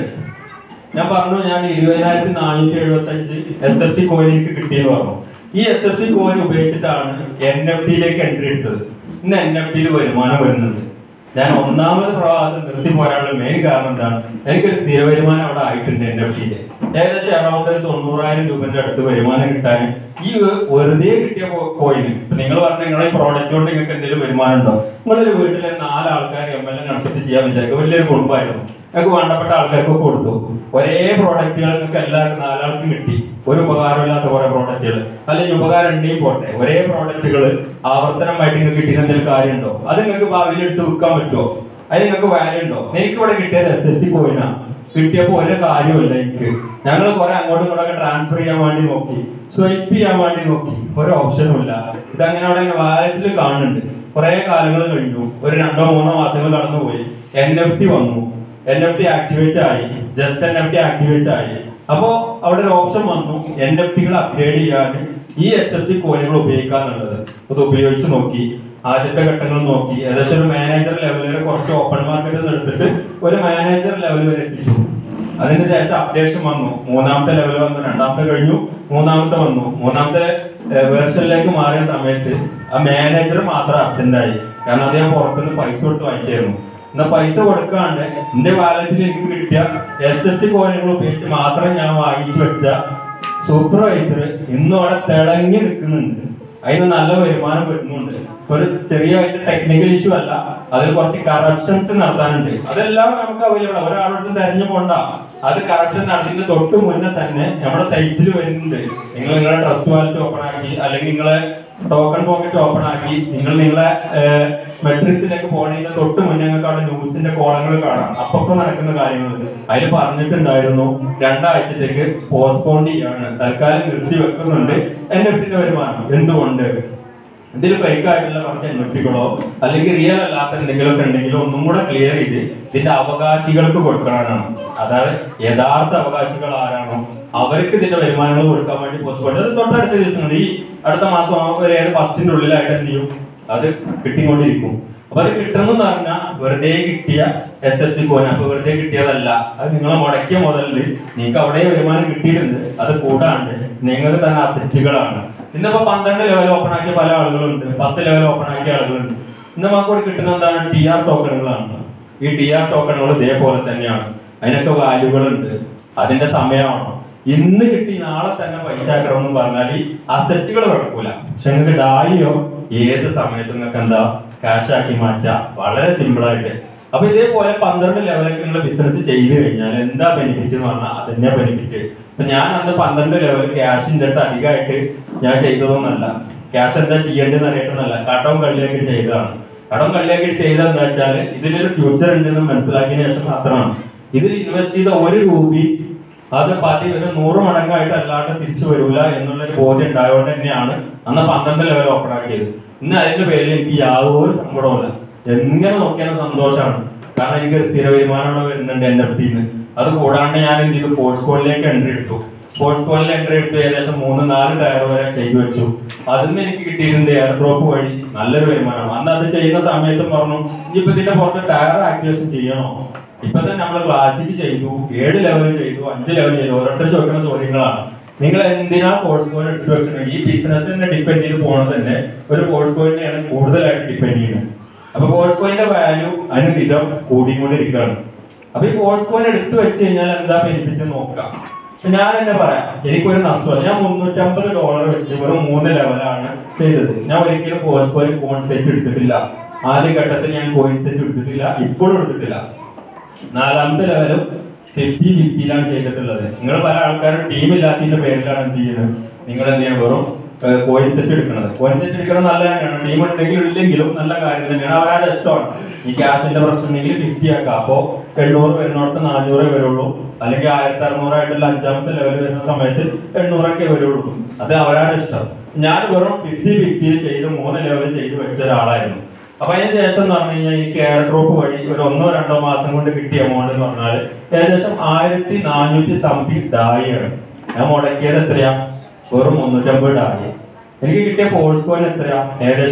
ഞാൻ പറഞ്ഞു ഞാൻ ഇരുപതിനായിരത്തി നാനൂറ്റി എഴുപത്തി അഞ്ച് എസ് എഫ് സി കോയിൻ എനിക്ക് കിട്ടിയെന്ന് പറഞ്ഞു ഈ എസ് എഫ് സി കോയിൻ ഉപയോഗിച്ചിട്ടാണ് എൻ എഫ് ടിയിലേക്ക് എൻട്രി എടുത്തത് ഇന്ന് എൻ എഫ് ടിയിൽ വരുമാനം വരുന്നുണ്ട് ഞാൻ ഒന്നാമത് പ്രവാസം നിർത്തി പോരാനുള്ള മെയിൻ കാരണം എന്താണ് എനിക്കൊരു സ്ഥിര വരുമാനം അവിടെ ആയിട്ടുണ്ട് എൻ എഫ് ടിയിൽ ഏകദേശം അറൗണ്ട് ഒരു തൊണ്ണൂറായിരം രൂപന്റെ അടുത്ത് വരുമാനം കിട്ടാൻ ഈ വെറുതെ കിട്ടിയ കോയിന് ഇപ്പൊ നിങ്ങൾ പറഞ്ഞ നിങ്ങളെ പ്രോഡക്റ്റ് കൊണ്ട് നിങ്ങൾക്ക് എന്തെങ്കിലും വരുമാനം ഉണ്ടോ നിങ്ങളൊരു വീട്ടിലെ നാല് ആൾക്കാർ എം എൽ എ കൺസൾട്ട് ചെയ്യാൻ വിചാരിക്കും വലിയൊരു കുടുംബമായിരുന്നു നിങ്ങൾക്ക് വേണ്ടപ്പെട്ട ആൾക്കാർക്ക് കൊടുത്തു ഒരേ പ്രോഡക്റ്റുകൾ നിങ്ങൾക്ക് എല്ലാവർക്കും നാലാൾക്കും കിട്ടി ഒരു ഉപകാരമില്ലാത്ത കുറെ പ്രോഡക്റ്റുകൾ അല്ലെങ്കിൽ ഉപകാരം ഉണ്ടെങ്കിൽ പോട്ടെ ഒരേ പ്രോഡക്റ്റുകൾ ആവർത്തനമായിട്ട് നിങ്ങൾക്ക് കിട്ടിയ എന്തെങ്കിലും കാര്യമുണ്ടോ അത് നിങ്ങൾക്ക് ഭാവിയിൽ എടുത്ത് വിൽക്കാൻ പറ്റുമോ അതിന് നിങ്ങൾക്ക് വാല്യൂ ഉണ്ടോ എനിക്ക് ഇവിടെ കിട്ടിയത് എസ് എസ് സി കോയിനാ കിട്ടിയപ്പോൾ ഒരു കാര്യമില്ല എനിക്ക് ഞങ്ങൾ കുറെ അങ്ങോട്ടും ഇങ്ങോട്ടൊക്കെ ട്രാൻസ്ഫർ ചെയ്യാൻ വേണ്ടി നോക്കി സ്വൈപ്പ് ചെയ്യാൻ വേണ്ടി നോക്കി ഒരു ഓപ്ഷനും ഇല്ല ഇതങ്ങനെ അവിടെ വാലറ്റിൽ കാണുന്നുണ്ട് കുറെ കാലങ്ങൾ കഴിഞ്ഞു ഒരു രണ്ടോ മൂന്നോ മാസങ്ങൾ കടന്നുപോയി എൻ എഫ് ടി വന്നു എൻ എഫ് ടി ആക്ടിവേറ്റ് ആയി just N F T activate ആയി അപ്പോ അവിടെ ഒരു ഓപ്ഷൻ വന്നു എൻ എഫ് ടികൾ അപ്ഗ്രേഡ് ചെയ്യാൻ ഈ എസ് എഫ് സി കോയിനുകൾ ഉപയോഗിക്കാന്നുള്ളത് അത് ഉപയോഗിച്ച് നോക്കി ആദ്യത്തെ ഘട്ടങ്ങൾ നോക്കി ഏകദേശം ഒരു മാനേജർ ലെവൽ വരെ കുറച്ച് ഓപ്പൺ മാർക്കറ്റിൽ നിന്ന് എടുത്തിട്ട് ഒരു മാനേജർ ലെവൽ വരെ എത്തിച്ചു അതിന് ശേഷം അപ്ഡേഷൻ വന്നു മൂന്നാമത്തെ ലെവൽ വന്നു രണ്ടാമത്തെ കഴിഞ്ഞു മൂന്നാമത്തെ വന്നു മൂന്നാമത്തെ വേർഷനിലേക്ക് മാറിയ സമയത്ത് ആ മാനേജർ മാത്രം അബ്സെന്റ് ആയി കാരണം അദ്ദേഹം പുറത്തുനിന്ന് പൈസ കൊടുത്ത് വാങ്ങിച്ചായിരുന്നു എന്നാ പൈസ കൊടുക്കാണ്ട് എന്റെ വാലറ്റിൽ എനിക്ക് കിട്ടിയ എസ് എസ് സി കോയിനുകൾ ഉപയോഗിച്ച് മാത്രം ഞാൻ വാങ്ങിച്ചു വെച്ച സൂപ്പർവൈസർ ഇന്നും അവിടെ തിളങ്ങി നിൽക്കുന്നുണ്ട് അതിന് നല്ല വരുമാനം വരുന്നുണ്ട് ഒരു ചെറിയ ടെക്നിക്കൽ ഇഷ്യൂ അല്ല അതിൽ കുറച്ച് കറപ്ഷൻസ് നടത്താനുണ്ട് അതെല്ലാം നമുക്ക് അവൈലബിൾ ഒരാളോട് തെരഞ്ഞു പോണ്ട അത് കറപ്ഷൻ നടത്തുന്നതിന് തൊട്ട് മുന്നേ തന്നെ നമ്മുടെ സൈറ്റിൽ വരുന്നുണ്ട് നിങ്ങൾ നിങ്ങളുടെ ട്രസ്റ്റ് വാലറ്റ് ഓപ്പൺ ആക്കി അല്ലെങ്കിൽ നിങ്ങളെ ടോക്കൺ പോക്കറ്റ് ഓപ്പൺ ആക്കി നിങ്ങൾ നിങ്ങളെ മെട്രിക്സിലേക്ക് പോണതിന്റെ തൊട്ട് മുന്നേ നിങ്ങൾക്ക് അവിടെ ന്യൂസിന്റെ കോളങ്ങൾ കാണാം അപ്പപ്പോ നടക്കുന്ന കാര്യങ്ങൾ അതിൽ പറഞ്ഞിട്ടുണ്ടായിരുന്നു രണ്ടാഴ്ചത്തേക്ക് പോസ്റ്റ്പോൺ ചെയ്യാണ് തൽക്കാലം നിർത്തി വെക്കുന്നുണ്ട് എൻ എഫിന്റെ വരുമാനം എന്തുകൊണ്ട് ഇതിൽ ഫേക്ക് ആയിട്ടുള്ള കുറച്ച് എൻഎഫ്റ്റികളോ അല്ലെങ്കിൽ റിയൽ അല്ലാത്ത എന്തെങ്കിലുമൊക്കെ ഉണ്ടെങ്കിലോ ഒന്നും കൂടെ ക്ലിയർ ചെയ്ത് ഇതിന്റെ അവകാശികൾക്ക് കൊടുക്കാനാണ് അതായത് യഥാർത്ഥ അവകാശികൾ ആരാണോ അവർക്ക് ഇതിന്റെ വരുമാനങ്ങൾ കൊടുക്കാൻ വേണ്ടി പോസ്റ്റ് അത് തൊട്ടടുത്ത ദിവസങ്ങൾ ഈ അടുത്ത മാസം ഒരു ഏത് ഫസ്റ്റിന്റെ ഉള്ളിലായിട്ട് എന്ത് ചെയ്യും അത് കിട്ടിക്കൊണ്ടിരിക്കും അപ്പൊ അത് കിട്ടുന്നെന്ന് പറഞ്ഞാൽ വെറുതെ കിട്ടിയ എസ് എഫ് സി കോയിൻ അപ്പൊ വെറുതെ കിട്ടിയതല്ല അത് നിങ്ങളെ മുടക്കിയ മുതലിൽ നിങ്ങൾക്ക് അവിടെ വരുമാനം കിട്ടിയിട്ടുണ്ട് അത് കൂടാണ്ട് നിങ്ങൾക്ക് തന്നെ അസറ്റുകളാണ് ഇന്നിപ്പോ പന്ത്രണ്ട് ലെവൽ ഓപ്പൺ ആക്കിയ പല ആളുകളുണ്ട് പത്ത് ലെവൽ ഓപ്പൺ ആക്കിയ ആളുകളുണ്ട് ഇന്ന് നമുക്ക് കൂടി കിട്ടുന്ന എന്താണ് ടി ആർ ടോക്കണുകളാണ് ഈ ടി ആർ ടോക്കണുകൾ ഇതേപോലെ തന്നെയാണ് അതിനൊക്കെ വാല്യൂകളുണ്ട് അതിന്റെ സമയമാണ് ഇന്ന് കിട്ടി നാളെ തന്നെ പൈസ ആക്കണം എന്ന് പറഞ്ഞാൽ ഈ അസറ്റുകൾ കുഴപ്പമില്ല പക്ഷെ നിങ്ങൾക്ക് ഡായിയോ ഏത് സമയത്തും നിങ്ങൾക്ക് എന്താ cash ആക്കി മാറ്റാം വളരെ സിമ്പിൾ ആയിട്ട് അപ്പൊ ഇതേപോലെ പന്ത്രണ്ട് ലെവലൊക്കെ നിങ്ങൾ ബിസിനസ് ചെയ്ത് കഴിഞ്ഞാൽ എന്താ ബെനിഫിറ്റ് എന്ന് പറഞ്ഞാൽ അതന്നെ ബെനിഫിറ്റ് ഇപ്പൊ ഞാൻ അന്ന് പന്ത്രണ്ട് ലെവൽ ക്യാഷിന്റെ അടുത്ത് അധികമായിട്ട് ഞാൻ ചെയ്തതൊന്നല്ല ക്യാഷ് എന്താ ചെയ്യേണ്ടതെന്ന് അറിയട്ടെന്നല്ല കടവും കള്ളിയാക്കി ചെയ്തതാണ് കടവും കള്ളിയാക്കി ചെയ്തത് എന്താ വെച്ചാൽ ഇതിലൊരു ഫ്യൂച്ചർ ഉണ്ടെന്ന് മനസ്സിലാക്കിയ ശേഷം മാത്രമാണ് ഇതിൽ ഇൻവെസ്റ്റ് ചെയ്ത ഒരു രൂപി അത് പതി ഒരു നൂറ് മടങ്ങായിട്ട് അല്ലാണ്ട് തിരിച്ചു വരൂല എന്നുള്ള ഒരു ബോധ്യം ഉണ്ടായതുകൊണ്ട് തന്നെയാണ് അന്ന് പന്ത്രണ്ട് ലെവൽ ഓപ്പൺ ആക്കിയത് ഇന്ന് അതിന്റെ പേരിൽ എനിക്ക് യാതൊരു സങ്കടവുമില്ല എങ്ങനെ നോക്കിയാലും സന്തോഷമാണ് കാരണം എനിക്ക് ഒരു സ്ഥിര വരുമാനം വരുന്നുണ്ട് എൻ എഫ് ടിന്ന് അത് കൂടാണ്ട് ഞാൻ എന്ത് ചെയ്തു സ്പോർട്സ് കോളിലേക്ക് എൻട്രി എടുത്തു സ്പോർട്സ് കോളിൽ എൻട്രി എടുത്തു ഏകദേശം മൂന്ന് നാല് ടയർ വരെ ചെയ്തു വെച്ചു അതിന്ന് എനിക്ക് കിട്ടിയിട്ടുണ്ട് എയർ ഡ്രോപ്പ് വഴി നല്ലൊരു വരുമാനം അന്ന് അത് ചെയ്യുന്ന സമയത്തും പറഞ്ഞു ഇനിയിപ്പോ ഇതിന്റെ പുറത്ത് ടയർ ആക്ടിവേഷൻ ചെയ്യണോ ഇപ്പൊ തന്നെ നമ്മൾ ക്ലാസിക് ചെയ്തു ഏഴ് ലെവൽ ചെയ്തു അഞ്ച് ലെവൽ ചെയ്തു ഓരോരുത്തർ ചോദിക്കുന്ന ചോദ്യങ്ങളാണ് നിങ്ങൾ എന്തിനാ കോഴ്സ് കോയിൻ എടുത്തു വെക്കുന്നത് ഈ ബിസിനസിനെ ഡിപ്പെൻഡ് ചെയ്ത് പോകണത് തന്നെ ഒരു കോഴ്സ് കോയിനെയാണ് കൂടുതലായിട്ട് ഡിപ്പെൻഡ് ചെയ്യുന്നത് അപ്പൊ കോഴ്സ് കോയിന്റെ വാല്യൂ അനുദിതം കൂടിക്കൊണ്ടിരിക്കുകയാണ് അപ്പൊ ഈ കോഴ്സ് കോയിൻ എടുത്തു വെച്ച് കഴിഞ്ഞാൽ എന്താ ബെനിഫിറ്റ് നോക്കാം ഇപ്പൊ ഞാൻ തന്നെ പറയാം എനിക്കൊരു നഷ്ടമല്ല ഞാൻ മുന്നൂറ്റമ്പത് ഡോളർ വെച്ച് വെറും മൂന്ന് ലെവലാണ് ചെയ്തത് ഞാൻ ഒരിക്കലും കോഴ്സ് കോയിൻ കോൺ സെറ്റ് എടുത്തിട്ടില്ല ആദ്യ ഘട്ടത്തിൽ ഞാൻ കോയിൻ സെറ്റ് എടുത്തിട്ടില്ല ഇപ്പോഴും എടുത്തിട്ടില്ല നാലാമത്തെ ലെവലും ഫിഫ്റ്റി ഫിഫ്റ്റിയിലാണ് ചെയ്തിട്ടുള്ളത് നിങ്ങൾ പല ആൾക്കാരും ടീം ഇല്ലാത്തതിന്റെ പേരിലാണ് എന്ത് ചെയ്യുന്നത് നിങ്ങൾ എന്ത് ചെയ്യണം വെറും കോയിൻ സെറ്റ് എടുക്കുന്നത് കോയിൻ സെറ്റ് എടുക്കുന്നത് നല്ല തന്നെയാണ് ടീം ഉണ്ടെങ്കിലും ഇല്ലെങ്കിലും നല്ല കാര്യം തന്നെയാണ് അവരുടെ ഇഷ്ടമാണ് ഈ ക്യാഷിന്റെ പ്രശ്നം ഉണ്ടെങ്കിൽ ഫിഫ്റ്റി ആക്കാം അപ്പോ എണ്ണൂറ് വരുന്നോടത്ത് നാനൂറേ വരുള്ളൂ അല്ലെങ്കിൽ ആയിരത്തി അറുന്നൂറായിട്ടുള്ള അഞ്ചാമത്തെ ലെവൽ വരുന്ന സമയത്ത് എണ്ണൂറൊക്കെ വരുള്ളൂ അത് അവരുടെ ഇഷ്ടം ഞാൻ വെറും ഫിഫ്റ്റി ഫിഫ്റ്റിയിൽ ചെയ്ത് മൂന്ന് ലെവൽ ചെയ്ത് വെച്ച ഒരാളായിരുന്നു അപ്പൊ അതിന് ശേഷം എന്ന് പറഞ്ഞു കഴിഞ്ഞാൽ ഈ കെയർ ഡ്രോപ്പ് വഴി ഒരു ഒന്നോ രണ്ടോ മാസം കൊണ്ട് കിട്ടിയ എമൗണ്ട് എന്ന് പറഞ്ഞാൽ ഏകദേശം ആയിരത്തി നാനൂറ്റി സംതിങ് ഡായിയാണ് ഞാൻ മുടക്കിയത് എത്രയാ വെറും മുന്നൂറ്റമ്പത് ഡായി എനിക്ക് കിട്ടിയ ഫോഴ്സ് കോയിൻ എത്രയാ ഏകദേശം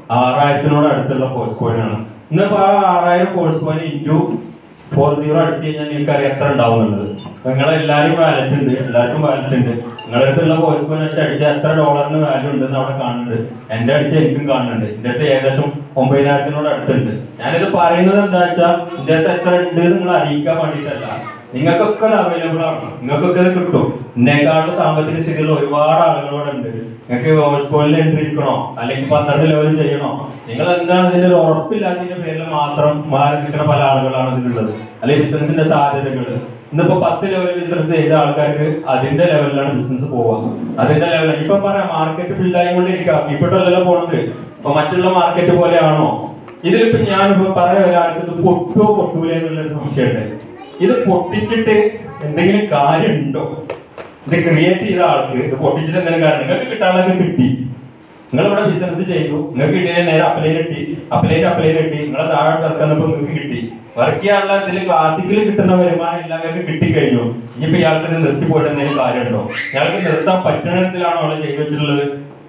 ആറായിരത്തിനോട് അടുത്തുള്ള ഫോഴ്സ് കോയിൻ ആണ് ഇന്നിപ്പോ ആ ആറായിരം force coin into four zero അടിച്ചു കഴിഞ്ഞാൽ നിങ്ങൾക്കറിയാം എത്ര ഉണ്ടാവും എന്നുള്ളത് നിങ്ങളെല്ലാവരും വാലറ്റ് ഉണ്ട് എല്ലാവർക്കും വാലറ്റ് ഉണ്ട് നിങ്ങളുടെ അടുത്തുള്ള ഫോഴ്സ് കോയിൻ വെച്ച് അടിച്ചാൽ എത്ര ഡോളറിന് വാല്യൂ ഉണ്ടെന്ന് അവിടെ കാണുന്നുണ്ട് എന്റെ അടിച്ച എനിക്കും കാണുന്നുണ്ട് എന്റെ അടുത്ത് ഏകദേശം ഒമ്പതിനായിരത്തിനോട് അടുത്തുണ്ട് ഞാനിത് പറയുന്നത് എന്താ വെച്ചാൽ എന്റെ അടുത്ത് എത്ര ഉണ്ട് എന്ന് നിങ്ങൾ അറിയിക്കാൻ വേണ്ടിയിട്ടല്ല നിങ്ങൾക്കൊക്കെ അവൈലബിൾ ആണ് നിങ്ങൾക്കൊക്കെ ഇത് കിട്ടും എന്നെക്കാളും സാമ്പത്തിക സ്ഥിതിയിൽ ഒരുപാട് ആളുകളോട് ഉണ്ട് നിങ്ങൾക്ക് സ്കൂളിൽ എൻട്രി എടുക്കണോ അല്ലെങ്കിൽ പന്ത്രണ്ട് ലെവൽ ചെയ്യണോ നിങ്ങൾ എന്താണ് ഇതിന്റെ ഒരു ഉറപ്പില്ലാത്തതിന്റെ പേരിൽ മാത്രം മാറി നിൽക്കുന്ന പല ആളുകളാണ് ഇതിലുള്ളത് അല്ലെങ്കിൽ ബിസിനസിന്റെ സാധ്യതകൾ ഇന്നിപ്പോ പത്ത് ലെവൽ ബിസിനസ് ചെയ്ത ആൾക്കാർക്ക് അതിന്റെ ലെവലിലാണ് ബിസിനസ് പോവുക അതിന്റെ ലെവലിൽ ഇപ്പൊ പറയാം മാർക്കറ്റ് ബിൽഡായിക്കൊണ്ടിരിക്കുക ഇപ്പോഴല്ലോ പോണത് ഇപ്പൊ മറ്റുള്ള മാർക്കറ്റ് പോലെയാണോ ഇതിലിപ്പോ ഞാനിപ്പോ പറയാൻ ഒരാൾക്ക് ഇത് പൊട്ടുവോ പൊട്ടൂലേ എന്നുള്ളൊരു സംശയമുണ്ട് ഇത് പൊട്ടിച്ചിട്ട് എന്തെങ്കിലും കാര്യമുണ്ടോ ഇത് ക്രിയേറ്റ് ചെയ്ത ആൾക്ക് ഇത് പൊട്ടിച്ചിട്ട് എന്തെങ്കിലും കാര്യം നിങ്ങൾക്ക് കിട്ടാനുള്ളത് കിട്ടി നിങ്ങൾ ഇവിടെ ബിസിനസ് ചെയ്തു നിങ്ങൾക്ക് കിട്ടിയ നേരെ അപ്ലൈ കിട്ടി അപ്ലൈ അപ്ലൈ കിട്ടി നിങ്ങളെ താഴെ ഇറക്കുന്നപ്പോൾ നിങ്ങൾക്ക് കിട്ടി വർക്ക് ചെയ്യാനുള്ള ഇതിൽ ക്ലാസിക്കൽ കിട്ടുന്ന വരുമാനം എല്ലാം നിങ്ങൾക്ക് കിട്ടിക്കഴിഞ്ഞു ഇനിയിപ്പോ ഇയാൾക്ക് ഇത് നിർത്തി പോയിട്ട് എന്തെങ്കിലും കാര്യമുണ്ടോ ഇയാൾക്ക് നിർത്താൻ പറ്റണത്തിലാണോ അവിടെ ചെയ്തു വെച്ചിട്ടുള്ളത്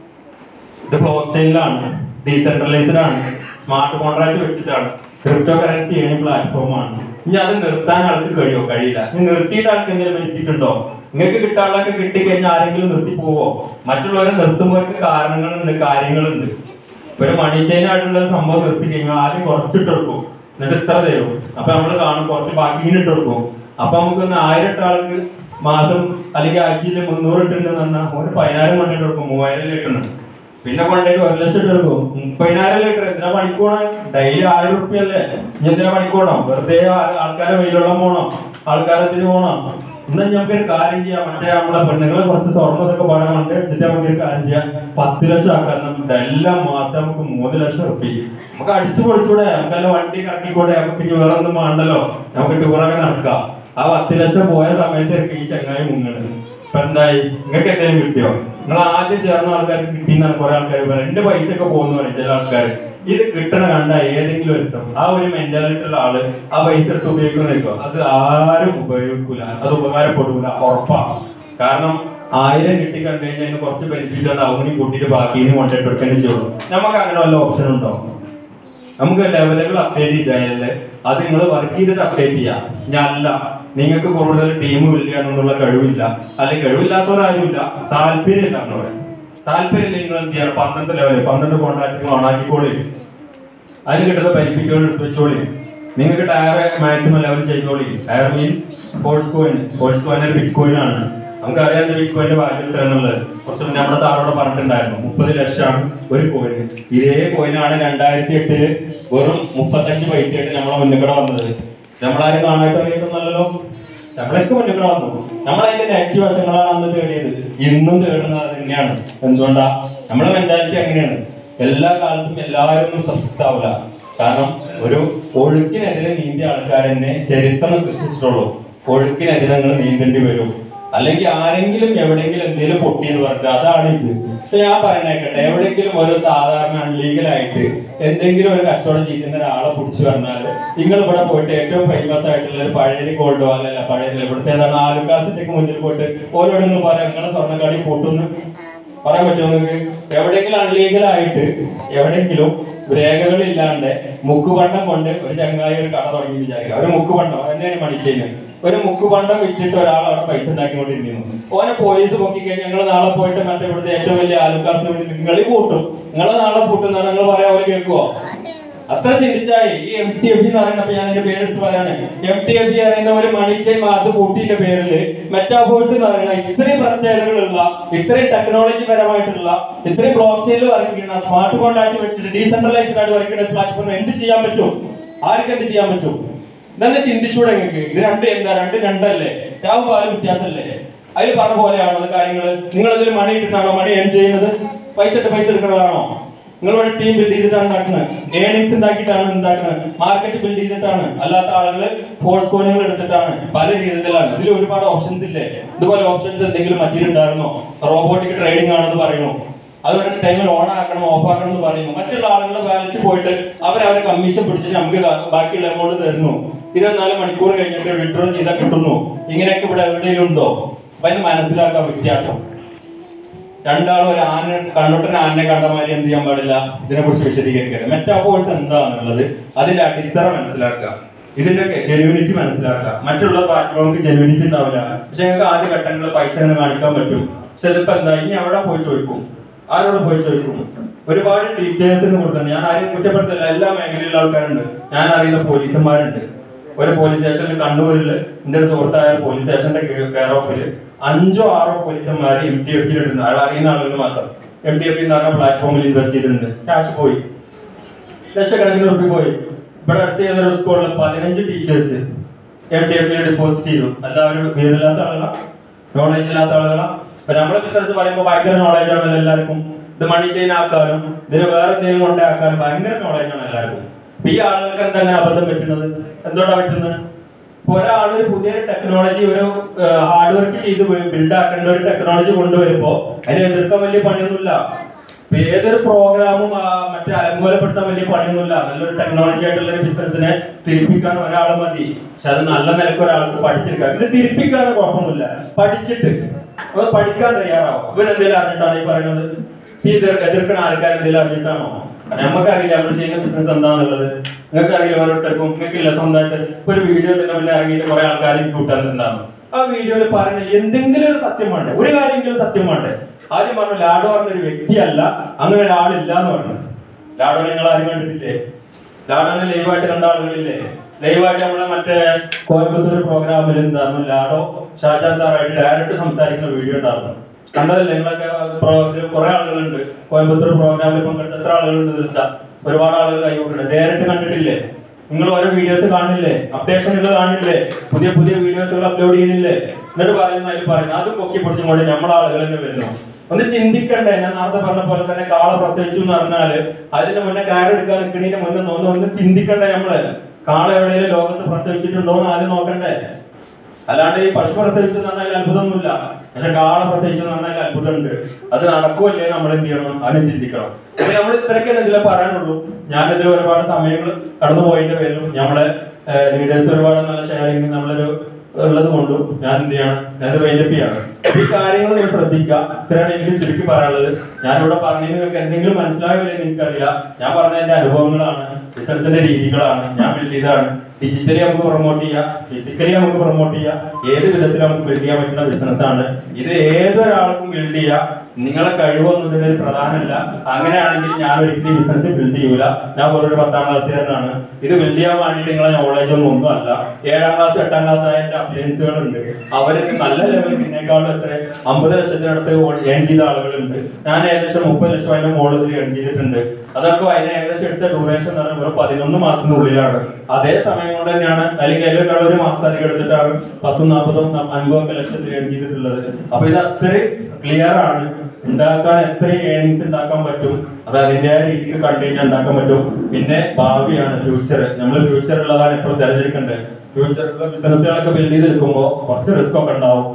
ഇത് ബ്ലോക്ക് ചെയിനിലാണ് ഡീസെൻട്രലൈസ്ഡ് ആണ് സ്മാർട്ട് കോൺട്രാക്ട് വെച്ചിട്ടാണ് ക്രിപ്റ്റോ കറൻസി ചെയ്യണ പ്ലാറ്റ്ഫോമാണ് ഇനി അത് നിർത്താൻ ആൾക്ക് കഴിയോ കഴിയില്ല ഇനി നിർത്തിയിട്ട് ആൾക്ക് എന്തെങ്കിലും ബെനിഫിറ്റ് ഉണ്ടോ നിങ്ങൾക്ക് കിട്ടാനുള്ളതൊക്കെ കിട്ടിക്കഴിഞ്ഞാൽ ആരെങ്കിലും നിർത്തി പോവോ മറ്റുള്ളവരെ നിർത്തുമ്പോഴൊക്കെ കാരണങ്ങളുണ്ട് കാര്യങ്ങളുണ്ട് ഇപ്പൊ ഒരു മണി ചെയിൻ ആയിട്ടുള്ള ഒരു സംഭവം നിർത്തി കഴിഞ്ഞാൽ ആദ്യം കുറച്ചിട്ട് കൊടുക്കും എന്നിട്ട് ഇത്ര തരും അപ്പൊ നമ്മൾ കാണും കുറച്ച് ബാക്കി ഇങ്ങനെ ഇട്ട് കൊടുക്കും അപ്പൊ നമുക്ക് ഒന്ന് ആയിരം ഇട്ട ആൾക്ക് മാസം അല്ലെങ്കിൽ ആഴ്ചയിൽ മുന്നൂറ് ഇട്ടുണ്ടെന്ന് പറഞ്ഞാൽ ഒരു പതിനായിരം കൊണ്ടിട്ട് കൊടുക്കും മൂവായിരം ലിറ്ററിന് പിന്നെ കൊണ്ടുപോയിട്ട് ഒരു ലക്ഷം ഇട്ട് കൊടുക്കും മുപ്പതിനായിരം ലിറ്റർ എന്തിനാ പണിക്കോണം ഡെയിലി ആയിരം റുപ്യ അല്ലേ ഇനി എന്തിനാ പണിക്കോണം വെറുതെ ആ- ആൾക്കാരെ വെയിലുള്ള പോണം ആൾക്കാരെ ഇതിന് പോണം എന്നാ നമുക്ക് ഒരു കാര്യം ചെയ്യാം മറ്റേ നമ്മളെ പെണ്ണുങ്ങളെ കുറച്ച് സ്വർണ്ണതൊക്കെ പാടാൻ വേണ്ടി വെച്ചിട്ട് നമുക്ക് ഒരു കാര്യം ചെയ്യാം പത്ത് ലക്ഷം ആക്കാൻ നമുക്ക് എല്ലാ മാസം നമുക്ക് മൂന്ന് ലക്ഷം റുപ്യ നമുക്ക് അടിച്ചു പൊളിച്ചൂടെ നമുക്കെല്ലാം വണ്ടി കറക്കിക്കൂടെ നമുക്ക് ഇനി വേറെ ഒന്നും വേണ്ടല്ലോ നമുക്ക് ടൂറൊക്കെ നടക്കാം ആ പത്ത് ലക്ഷം പോയ സമയത്ത് ഈ ചങ്ങായി മുങ്ങണ് ഇപ്പൊ എന്തായി നിങ്ങൾക്ക് എന്തെങ്കിലും കിട്ടിയോ നിങ്ങൾ ആദ്യം ചേർന്ന ആൾക്കാർക്ക് കിട്ടിയെന്നാണ് കുറെ ആൾക്കാർ പറയുന്നത് എന്റെ പൈസ ഒക്കെ പോകുന്നു പറയും ചില ആൾക്കാർ ഇത് കിട്ടണ കണ്ട ഏതെങ്കിലും ഒരുത്തം ആ ഒരു മെന്റാലിറ്റി ഉള്ള ആള് ആ പൈസ എടുത്ത് ഉപയോഗിക്കുന്നോ അത് ആരും ഉപയോഗിക്കൂല അത് ഉപകാരപ്പെടൂല ഉറപ്പാണ് കാരണം ആയിരം കിട്ടി കണ്ടു കഴിഞ്ഞാൽ അതിന് കുറച്ച് ബെനിഫിറ്റ് ഉണ്ട് അവനും കൂട്ടിയിട്ട് ബാക്കിന് കൊണ്ടിട്ട് എടുക്കേണ്ടി ചെയ്യുള്ളൂ നമുക്ക് അങ്ങനെ വല്ല ഓപ്ഷൻ ഉണ്ടോ നമുക്ക് ലെവലുകൾ അപ്ഡേറ്റ് ചെയ്താലേ അത് നിങ്ങൾ വർക്ക് ചെയ്തിട്ട് അപ്ഡേറ്റ് ചെയ്യാം ഞാനല്ല നിങ്ങൾക്ക് കൂടുതൽ ടീം വിളിക്കാനൊന്നുള്ള കഴിവില്ല അല്ലെങ്കിൽ കഴിവില്ലാത്തവരാരുമില്ല താല്പര്യമില്ല എന്നവരെ താല്പര്യമില്ല നിങ്ങൾ എന്ത് ചെയ്യണം പന്ത്രണ്ട് ലെവൽ പന്ത്രണ്ട് കോൺട്രാക്റ്റുകൾ ഓണാക്കിക്കോളി അതിന് കിട്ടുന്ന ബെനിഫിറ്റുകൾ എടുത്ത് വെച്ചോളി നിങ്ങൾക്ക് ടയർ മാക്സിമം ലെവൽ ചെയ്തോളി tier means force coin force coin ഒരു ബിറ്റ് കോയിൻ ആണ് നമുക്കറിയാം ബിറ്റ് കോയിന്റെ വാല്യൂ എത്ര എന്നുള്ളത് കുറച്ച് മുന്നേ നമ്മുടെ സാറോട് പറഞ്ഞിട്ടുണ്ടായിരുന്നു മുപ്പത് ലക്ഷമാണ് ഒരു കോയിൻ ഇതേ കോയിനാണ് രണ്ടായിരത്തി എട്ടില് വെറും മുപ്പത്തഞ്ച് പൈസയായിട്ട് നമ്മളെ മുന്നിൽ വന്നത് നമ്മളാരും കാണായിട്ട് അറിയിക്കുന്നല്ലോ നമ്മളൊക്കെ മുന്നിൽ വന്നു നമ്മളതിന്റെ നെഗറ്റീവ് വശങ്ങളാണ് അന്ന് തേടിയത് ഇന്നും തേടുന്നത് അത് തന്നെയാണ് എന്തുകൊണ്ടാ നമ്മളെ മെന്റാലിറ്റി അങ്ങനെയാണ് എല്ലാ കാലത്തും എല്ലാവരും ഒന്നും സക്സസ് ആവില്ല കാരണം ഒരു ഒഴുക്കിനെതിരെ നീന്തിയ ആൾക്കാരെന്നെ ചരിത്രം സൃഷ്ടിച്ചിട്ടുള്ളൂ ഒഴുക്കിനെതിരെ നിങ്ങൾ നീന്തേണ്ടി വരും അല്ലെങ്കിൽ ആരെങ്കിലും എവിടെയെങ്കിലും എന്തെങ്കിലും പൊട്ടി എന്ന് പറഞ്ഞിട്ട് അതാണ് ഇത് പക്ഷെ ഞാൻ പറയണേക്കട്ടെ എവിടെയെങ്കിലും ഒരു സാധാരണ അൺലീഗലായിട്ട് എന്തെങ്കിലും ഒരു കച്ചവടം ചെയ്യുന്ന ഒരാളെ പിടിച്ചു പറഞ്ഞാൽ നിങ്ങൾ ഇവിടെ പോയിട്ട് ഏറ്റവും ഫേമസ് ആയിട്ടുള്ള ഒരു പഴയ ഗോൾഡോ അല്ലല്ല പഴയ ഇവിടുത്തെ ഏതാണ് ആലുക്കാസിന്റെ മുന്നിൽ പോയിട്ട് ഓരോട് നിങ്ങൾ പറയാം നിങ്ങളെ സ്വർണ്ണക്കടി പൊട്ടുന്നു പറയാൻ പറ്റുമോ നിങ്ങൾക്ക് എവിടെയെങ്കിലും അൺലീഗലായിട്ട് എവിടെയെങ്കിലും രേഖകളില്ലാണ്ട് മുക്കുപണ്ടം കൊണ്ട് ഒരു ചങ്ങായി ഒരു കട തുടങ്ങി വിചാരിക്കുക ഒരു മുക്കുപണ്ടം തന്നെയാണ് മണിച്ചേന് ഒരു മുക്കുപണ്ടം വിറ്റിട്ട് ഒരാൾ അവിടെ പൈസ ഉണ്ടാക്കിക്കൊണ്ടിരുന്നു ഓനെ പോലീസ് പൊക്കിക്കഴിഞ്ഞാൽ ഞങ്ങൾ നാളെ പോയിട്ട് മറ്റേ ഇവിടുത്തെ ഏറ്റവും വലിയ ആലുക്കാസിന് വേണ്ടി നിങ്ങളി കൂട്ടും നിങ്ങൾ നാളെ കൂട്ടുന്ന നിങ്ങൾ പറയാൻ അവർ കേൾക്കുവോ അത്ര ചിന്തിച്ചായി ഈ എം ടി എഫ് എന്ന് പറയുന്നപ്പോ ഞാൻ എന്റെ പേരെടുത്ത് പറയാണ് എം ടി എഫ് പറയുന്ന ഒരു മണിച്ചൈൻ മാർക്ക് കൂട്ടിന്റെ പേരില് മെറ്റാഫോഴ്സ് എന്ന് പറയുന്ന ഇത്രയും പ്രത്യേകതകളുള്ള ഇത്രയും ടെക്നോളജി പരമായിട്ടുള്ള ഇത്രയും ബ്ലോക്ക് ചെയിനിൽ വർക്ക് ചെയ്യുന്ന സ്മാർട്ട് കോൺടാക്ട് വെച്ചിട്ട് ഡീസെൻട്രലൈസ്ഡ് ആയിട്ട് വർക്ക് ചെയ്യുന്ന പ്ലാറ്റ്ഫോം എന്ത് ചെയ്യാൻ പറ്റും ആർക്ക് എന്ത് ചെയ്യാൻ പറ്റും ഇതെന്നെ ചിന്തിച്ചൂടെ നിങ്ങൾക്ക് ഇത് രണ്ട് എന്താ രണ്ട് രണ്ടല്ലേ രാവും പാലും വ്യത്യാസമല്ലേ അതിൽ പറഞ്ഞ പോലെയാണോ കാര്യങ്ങൾ നിങ്ങൾ അതിൽ മണി ഇട്ടിട്ടാണോ മണി ഏൺ ചെയ്യുന്നത് പൈസ ഇട്ട് പൈസ എടുക്കുന്നതാണോ നിങ്ങളിവിടെ ടീം ബിൽഡ് ചെയ്തിട്ടാണ് ഉണ്ടാക്കുന്നത് ഏണിങ്സ് ഉണ്ടാക്കിയിട്ടാണ് ഉണ്ടാക്കുന്നത് മാർക്കറ്റ് ബിൽഡ് ചെയ്തിട്ടാണ് അല്ലാത്ത ആളുകൾ ഫോഴ്സ് കോയിനുകൾ എടുത്തിട്ടാണ് പല രീതിയിലാണ് ഇതിൽ ഒരുപാട് ഓപ്ഷൻസ് ഇല്ലേ ഇതുപോലെ ഓപ്ഷൻസ് എന്തെങ്കിലും മറ്റൊരുണ്ടായിരുന്നോ റോബോട്ടിക് ട്രേഡിംഗ് ആണെന്ന് പറയുന്നു അത് ഒരു ടൈമിൽ ഓൺ ആക്കണം ഓഫ് ആക്കണം എന്ന് പറയുന്നു മറ്റുള്ള ആളുകളുടെ വാലറ്റ് പോയിട്ട് അവർ അവരെ കമ്മീഷൻ പിടിച്ചിട്ട് നമുക്ക് കാ- ബാക്കിയുള്ള എമൗണ്ട് തരുന്നു ഇരുപത്തിനാല് മണിക്കൂർ കഴിഞ്ഞിട്ട് വിഡ്രോ ചെയ്താൽ കിട്ടുന്നു ഇങ്ങനെയൊക്കെ ഇവിടെ എവിടെയെങ്കിലും ഉണ്ടോ അപ്പൊ ഇത് മനസ്സിലാക്കാൻ വ്യത്യാസം രണ്ടാളും ഒരു ആന കണ്ണുട്ടൻ ആനനെ കണ്ട മാതിരി എന്ത് ചെയ്യാൻ പാടില്ല ഇതിനെ കുറിച്ച് വിശദീകരിക്കരുത് മെറ്റാഫോഴ്സ് എന്താണെന്നുള്ളത് അതിന്റെ അടിത്തറ മനസ്സിലാക്കുക ഇതിന്റെ ജെനുവിനിറ്റി മനസ്സിലാക്കുക മറ്റുള്ള പ്ലാറ്റ്ഫോമുക്ക് ജെനുവിനിറ്റി ഉണ്ടാവില്ല പക്ഷെ ഞങ്ങൾക്ക് ആദ്യ ഘട്ടങ്ങളിൽ പൈസ ഇങ്ങനെ കാണിക്കാൻ പറ്റും പക്ഷെ ഇതിപ്പോ എന്താ ഇനി അവിടെ പോയി ചോദിക്കും ആരോട് പോയി ചോദിക്കും ഒരുപാട് ടീച്ചേഴ്സിന് കൊടുക്കുന്നുണ്ട് ഞാൻ ആരെയും കുറ്റപ്പെടുത്തില്ല എല്ലാ മേഖലയിലുള്ള ആൾക്കാരുണ്ട് ഞാൻ അറിയുന്ന പോലീസന്മാരുണ്ട് ഒരു പോലീസ് സ്റ്റേഷനിൽ കണ്ണൂരിൽ എന്റെ ഒരു സുഹൃത്തായ പോലീസ് സ്റ്റേഷന്റെ കെയർ ഓഫിൽ അഞ്ചോ ആറോ പോലീസന്മാർ എം ടി എഫ് ഇടുന്നു അയാൾ അറിയുന്ന ആളുകൾ മാത്രം എം ടി എഫ് എന്ന് പറഞ്ഞ പ്ലാറ്റ്ഫോമിൽ ഇൻവെസ്റ്റ് ചെയ്തിട്ടുണ്ട് ക്യാഷ് പോയി ലക്ഷക്കണക്കിന് റുപ്യ പോയി ഇവിടെ അടുത്ത ഏതൊരു സ്കൂളിൽ പതിനഞ്ച് ടീച്ചേഴ്സ് എം ടി എഫിൽ ഡെപ്പോസിറ്റ് ചെയ്തു എല്ലാവരും വിവരമില്ലാത്ത ആളുകളാ നോളേജ് ഇല്ലാത്ത ആളുകളാ ഇപ്പൊ നമ്മളെ ബിസിനസ് പറയുമ്പോൾ ഭയങ്കര നോളേജ് ആണല്ലോ എല്ലാവർക്കും ഇത് മണി ചെയിൻ ആക്കാനും ഇതിന് വേറെ എന്തെങ്കിലും കൊണ്ടാക്കാനും ഭയങ്കര നോളേജ് ആണ് എല്ലാവർക്കും അപ്പൊ ഈ ആളുകൾക്ക് എന്താ അങ്ങനെ അബദ്ധം പറ്റുന്നത് എന്തുകൊണ്ടാ പറ്റുന്നത് ഇപ്പൊ ഒരാൾ ഒരു പുതിയ ടെക്നോളജി ഒരു ഹാർഡ് വർക്ക് ചെയ്ത് ബിൽഡ് ആക്കേണ്ട ഒരു ടെക്നോളജി കൊണ്ടുവരുമ്പോ അതിനെ എതിർക്കാൻ വലിയ പണിയൊന്നുമില്ല ഇപ്പൊ ഏതൊരു പ്രോഗ്രാമും മറ്റേ അലങ്കോലപ്പെടുത്താൻ വലിയ പണിയൊന്നുമില്ല നല്ലൊരു ടെക്നോളജി ആയിട്ടുള്ള ഒരു ബിസിനസിനെ തിരിപ്പിക്കാൻ ഒരാൾ മതി പക്ഷെ അത് നല്ല നിലക്ക് ഒരാൾക്ക് പഠിച്ചെടുക്കാം ഇത് തിരിപ്പിക്കാൻ കുഴപ്പമൊന്നുമില്ല പഠിച്ചിട്ട് അത് പഠിക്കാൻ തയ്യാറാവും ഇവരെന്തെങ്കിലും അറിഞ്ഞിട്ടാണ് ഈ പറയുന്നത് ഈ എതിർ എതിർക്കുന്ന ആൾക്കാർ എന്തെങ്കിലും അറിഞ്ഞിട്ടാണോ നമുക്കറിയില്ല നമ്മൾ ചെയ്യുന്ന ബിസിനസ് എന്താണെന്നുള്ളത് നിങ്ങൾക്ക് അറിയില്ല ഓരോരുത്തർക്കും നിങ്ങൾക്കില്ല സ്വന്തമായിട്ട് ഇപ്പൊ ഒരു വീഡിയോ തന്നെ മുന്നേ ഇറങ്ങിയിട്ട് കുറെ ആൾക്കാർ കൂട്ടാറുണ്ടാവും ആ വീഡിയോയിൽ പറയുന്ന എന്തെങ്കിലും ഒരു സത്യം വേണ്ടേ ഒരു കാര്യമെങ്കിലും സത്യം വേണ്ടേ ആദ്യം പറഞ്ഞു ലാഡോ പറഞ്ഞ ഒരു വ്യക്തിയല്ല അങ്ങനെ ഒരാളില്ല എന്ന് പറഞ്ഞു ലാഡോ നിങ്ങൾ ആരും കണ്ടിട്ടില്ലേ ലാഡോനെ ലൈവായിട്ട് കണ്ട ആളുകളില്ലേ ലൈവായിട്ട് നമ്മളെ മറ്റേ കോയമ്പത്തൂർ പ്രോഗ്രാമിൽ എന്തായിരുന്നു ലാഡോ ഷാജാൻ സാറായിട്ട് ഡയറക്റ്റ് സംസാരിക്കുന്ന വീഡിയോ ഉണ്ടായിരുന്നു കണ്ടതല്ലേ നിങ്ങളൊക്കെ പ്രോ- ഇതിൽ കുറെ ആളുകളുണ്ട് കോയമ്പത്തൂർ പ്രോഗ്രാമിൽ പങ്കെടുത്ത എത്ര ആളുകളുണ്ട് ഇതിൽ ഒരുപാട് ആളുകൾ കൈവിട്ടുണ്ട് നേരിട്ട് കണ്ടിട്ടില്ലേ നിങ്ങൾ ഓരോ വീഡിയോസ് കാണില്ലേ അപ്ഡേഷനുകൾ കാണില്ലേ പുതിയ പുതിയ വീഡിയോസുകൾ അപ്ലോഡ് ചെയ്യണില്ലേ എന്നിട്ട് പറയുന്ന അതിൽ പറയുന്നത് അത് പൊക്കി പിടിച്ചും കൊണ്ട് നമ്മുടെ ആളുകൾ തന്നെ വരുന്നു ഒന്ന് ചിന്തിക്കണ്ടേ ഞാൻ നേരത്തെ പറഞ്ഞ പോലെ തന്നെ കാള പ്രസവിച്ചു എന്ന് പറഞ്ഞാല് അതിന് മുന്നേ കയറെടുക്കാൻ നിൽക്കണീന്റെ മുന്നേ ഒന്ന് ഒന്ന് ചിന്തിക്കണ്ടേ നമ്മള് കാള എവിടെയെങ്കിലും ലോകത്ത് പ്രസവിച്ചിട്ടുണ്ടോ എന്ന് ആദ്യം നോക്കണ്ടേ അല്ലാണ്ട് ഈ പശു പ്രസവിച്ചു എന്ന് പറഞ്ഞാൽ അത്ഭുതമൊന്നുമില്ല പക്ഷെ കാള പ്രസവിച്ചു എന്ന് പറഞ്ഞാൽ അത്ഭുതമുണ്ട് അത് നടക്കുമല്ലേ നമ്മൾ എന്ത് ചെയ്യണം അതിന് ചിന്തിക്കണം അപ്പൊ നമ്മൾ ഇത്രയൊക്കെ ഇതിലെ പറയാനുള്ളൂ ഞാനിതിൽ ഒരുപാട് സമയങ്ങൾ കടന്നു പോയതിന്റെ പേരിലും നമ്മളെ ലീഡേഴ്സ് ഒരുപാട് നല്ല ഷെയറിങ് നമ്മളൊരു ഉള്ളത് കൊണ്ടും ഞാൻ എന്ത് ചെയ്യണം ഞാനത് വൈൻഡപ്പ് ചെയ്യാണ് ഈ കാര്യങ്ങൾ നിങ്ങൾ ശ്രദ്ധിക്കുക ഇത്രയാണ് എനിക്ക് ചുരുക്കി പറയാനുള്ളത് ഞാനിവിടെ പറഞ്ഞത് നിങ്ങൾക്ക് എന്തെങ്കിലും മനസ്സിലാവില്ലേ എന്ന് എനിക്കറിയില്ല ഞാൻ പറഞ്ഞ എന്റെ അനുഭവങ്ങളാണ് ബിസിനസിന്റെ രീതികളാണ് ഞാൻ ബിൽഡ് ചെയ്തതാണ് ഡിജിറ്റലി നമുക്ക് പ്രൊമോട്ട് ചെയ്യാം ഫിസിക്കലി നമുക്ക് പ്രൊമോട്ട് ചെയ്യാം ഏത് വിധത്തിൽ നമുക്ക് ബിൽഡ് ചെയ്യാൻ പറ്റുന്ന ബിസിനസ് ആണ് ഇത് ഏതൊരാൾക്കും ബിൽഡ് ചെയ്യാം നിങ്ങളെ കഴിവൊന്നും ഇതിനൊരു പ്രധാനമല്ല അങ്ങനെയാണെങ്കിൽ ഞാൻ ഒരിക്കലും ബിസിനസ് ബിൽഡ് ചെയ്യൂല ഞാൻ ഒരു പത്താം ക്ലാസ്സുകാരനാണ് ഇത് ബിൽഡ് ചെയ്യാൻ വേണ്ടിയിട്ട് നിങ്ങളെ നോളേജ് ഒന്നും ഒന്നുമല്ല ഏഴാം ക്ലാസ് എട്ടാം ക്ലാസ് ആയ എന്റെ അപ്ലയൻസുകളുണ്ട് അവർക്ക് നല്ല ലെവലിൽ പിന്നേക്കാളും എത്ര അമ്പത് ലക്ഷത്തിനടുത്ത് ഏൺ ചെയ്ത ആളുകളുണ്ട് ഞാൻ ഏകദേശം മുപ്പത് ലക്ഷം അതിന്റെ മുകളിൽ ഏൺ ചെയ്തിട്ടുണ്ട് അതൊക്കെ അതിന് ഏകദേശം എടുത്ത ഡ്യൂറേഷൻ എന്ന് പറഞ്ഞാൽ വെറും പതിനൊന്ന് മാസത്തിനുള്ളിലാണ് അതേ സമയം കൊണ്ട് തന്നെയാണ് അല്ലെങ്കിൽ അതിലൊക്കെ ഒരു മാസം അധികം എടുത്തിട്ടാണ് പത്തും നാൽപ്പതും അൻപതൊക്കെ ലക്ഷത്തിൽ ഏൺ ചെയ്തിട്ടുള്ളത് അപ്പൊ ഇത് അത്രയും ക്ലിയർ ആണ് ഉണ്ടാക്കാൻ എത്രയും ഏണിങ്സ് ഉണ്ടാക്കാൻ പറ്റും അത് അതിന്റെ രീതിക്ക് കണ്ടു കഴിഞ്ഞാൽ ഉണ്ടാക്കാൻ പറ്റും പിന്നെ ഭാവിയാണ് ഫ്യൂച്ചർ നമ്മൾ ഫ്യൂച്ചർ ഉള്ളതാണ് എപ്പോഴും തിരഞ്ഞെടുക്കേണ്ടത് ഫ്യൂച്ചറിലുള്ള ബിസിനസ്സുകളൊക്കെ ബിൽഡ് ചെയ്തെടുക്കുമ്പോൾ കുറച്ച് റിസ്ക് ഒക്കെ ഉണ്ടാവും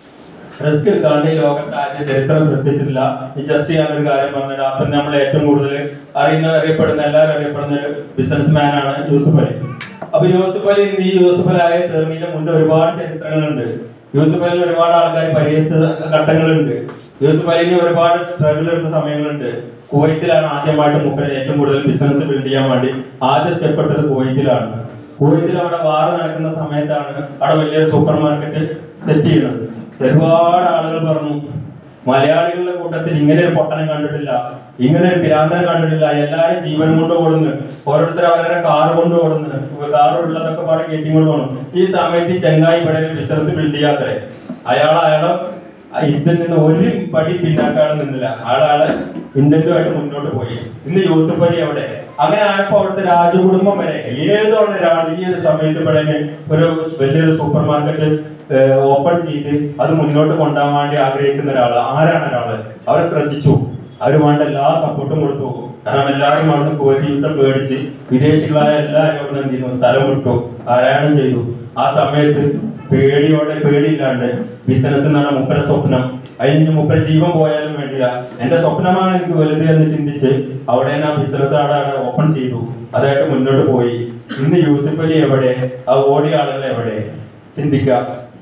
റിസ്ക് എടുക്കാണ്ട് ഈ ലോകത്ത് ആദ്യം ചരിത്രം സൃഷ്ടിച്ചിട്ടില്ല ഈ ജസ്റ്റ് ചെയ്യാൻ ഒരു കാര്യം പറഞ്ഞത് അപ്പം നമ്മൾ ഏറ്റവും കൂടുതൽ അറിയുന്ന അറിയപ്പെടുന്ന എല്ലാവരും അറിയപ്പെടുന്ന ഒരു ബിസിനസ് മാൻ ആണ് യൂസുഫ് അലി അപ്പൊ യൂസുഫ് അലി ഇന്ന് ഈ യൂസുഫ് അലി ആയ തീർന്നതിന്റെ മുന്നേ ഒരുപാട് ചരിത്രങ്ങളുണ്ട് യൂസുഫ് അലിന് ഒരുപാട് ആൾക്കാർ പരിഹരിച്ച ഘട്ടങ്ങളുണ്ട് യൂസുഫ് അലിന് ഒരുപാട് സ്ട്രഗിൾ എടുത്ത സമയങ്ങളുണ്ട് കുവൈത്തിലാണ് ആദ്യമായിട്ട് മുപ്പത് ഏറ്റവും കൂടുതൽ ബിസിനസ് ബിൽഡ് ചെയ്യാൻ വേണ്ടി ആദ്യ സ്റ്റെപ്പ് എടുത്തത് കുവൈത്തിലാണ് കുവൈത്തിൽ അവിടെ വാർ നടക്കുന്ന സമയത്താണ് അവിടെ വലിയൊരു സൂപ്പർ മാർക്കറ്റ് സെറ്റ് ചെയ്യുന്നത് ഒരുപാട് ആളുകൾ പറഞ്ഞു മലയാളികളുടെ കൂട്ടത്തിൽ ഇങ്ങനെ ഒരു പൊട്ടനം കണ്ടിട്ടില്ല ഇങ്ങനെ ഒരു പിരാന്തനം കണ്ടിട്ടില്ല എല്ലാരും ജീവൻ കൊണ്ട് ഓടുന്നു ഓരോരുത്തർ അവരുടെ കാറ് കൊണ്ട് ഓടുന്നു കാറ് ഉള്ളതൊക്കെ പാടെ കയറ്റി കൊണ്ട് പോകണം ഈ സമയത്ത് ഈ ചെങ്ങായി ഇവിടെ ഒരു ബിസിനസ് ബിൽഡ് ചെയ്യാത്തേ അയാൾ അയാളെ ഇതിൽ നിന്ന് ഒരു പടി പിന്നാക്കാണ് നിന്നില്ല ആളാള് ഇന്ത്യനുമായിട്ട് മുന്നോട്ട് പോയി ഇന്ന് യൂസഫ് അലി എവിടെ അങ്ങനെ ആയപ്പോ അവിടുത്തെ രാജകുടുംബം വരെ ഏതാണ് ഒരാൾ ഈ ഒരു സമയത്ത് ഇവിടെ ഒരു വലിയൊരു സൂപ്പർ മാർക്കറ്റ് ഓപ്പൺ ചെയ്ത് അത് മുന്നോട്ട് കൊണ്ടുപോകാൻ വേണ്ടി ആഗ്രഹിക്കുന്ന ഒരാൾ ആരാണ് ഒരാള് അവരെ ശ്രദ്ധിച്ചു അവർ വേണ്ട എല്ലാ സപ്പോർട്ടും കൊടുത്തു കാരണം എല്ലാവരും അവിടുന്ന് കോച്ചി യുദ്ധം പേടിച്ച് വിദേശികളായ എല്ലാവരും അവിടെ എന്ത് ചെയ്യുന്നു സ്ഥലം വിട്ടു പാരായണം ചെയ്തു ആ സമയത്ത് പേടിയോടെ പേടിയില്ലാണ്ട് ബിസിനസ് എന്നാണ് മുപ്പര സ്വപ്നം അതിന് മുപ്പര ജീവൻ പോയാലും വേണ്ടില്ല എന്റെ സ്വപ്നമാണ് എനിക്ക് വലുത് എന്ന് ചിന്തിച്ച് അവിടെ ഞാൻ ബിസിനസ് അവിടെ ഓപ്പൺ ചെയ്തു അതായിട്ട് മുന്നോട്ട് പോയി ഇന്ന് യൂസഫ് അലി എവിടെ ആ ഓടിയ ആളുകൾ എവിടെ ചിന്തിക്കുക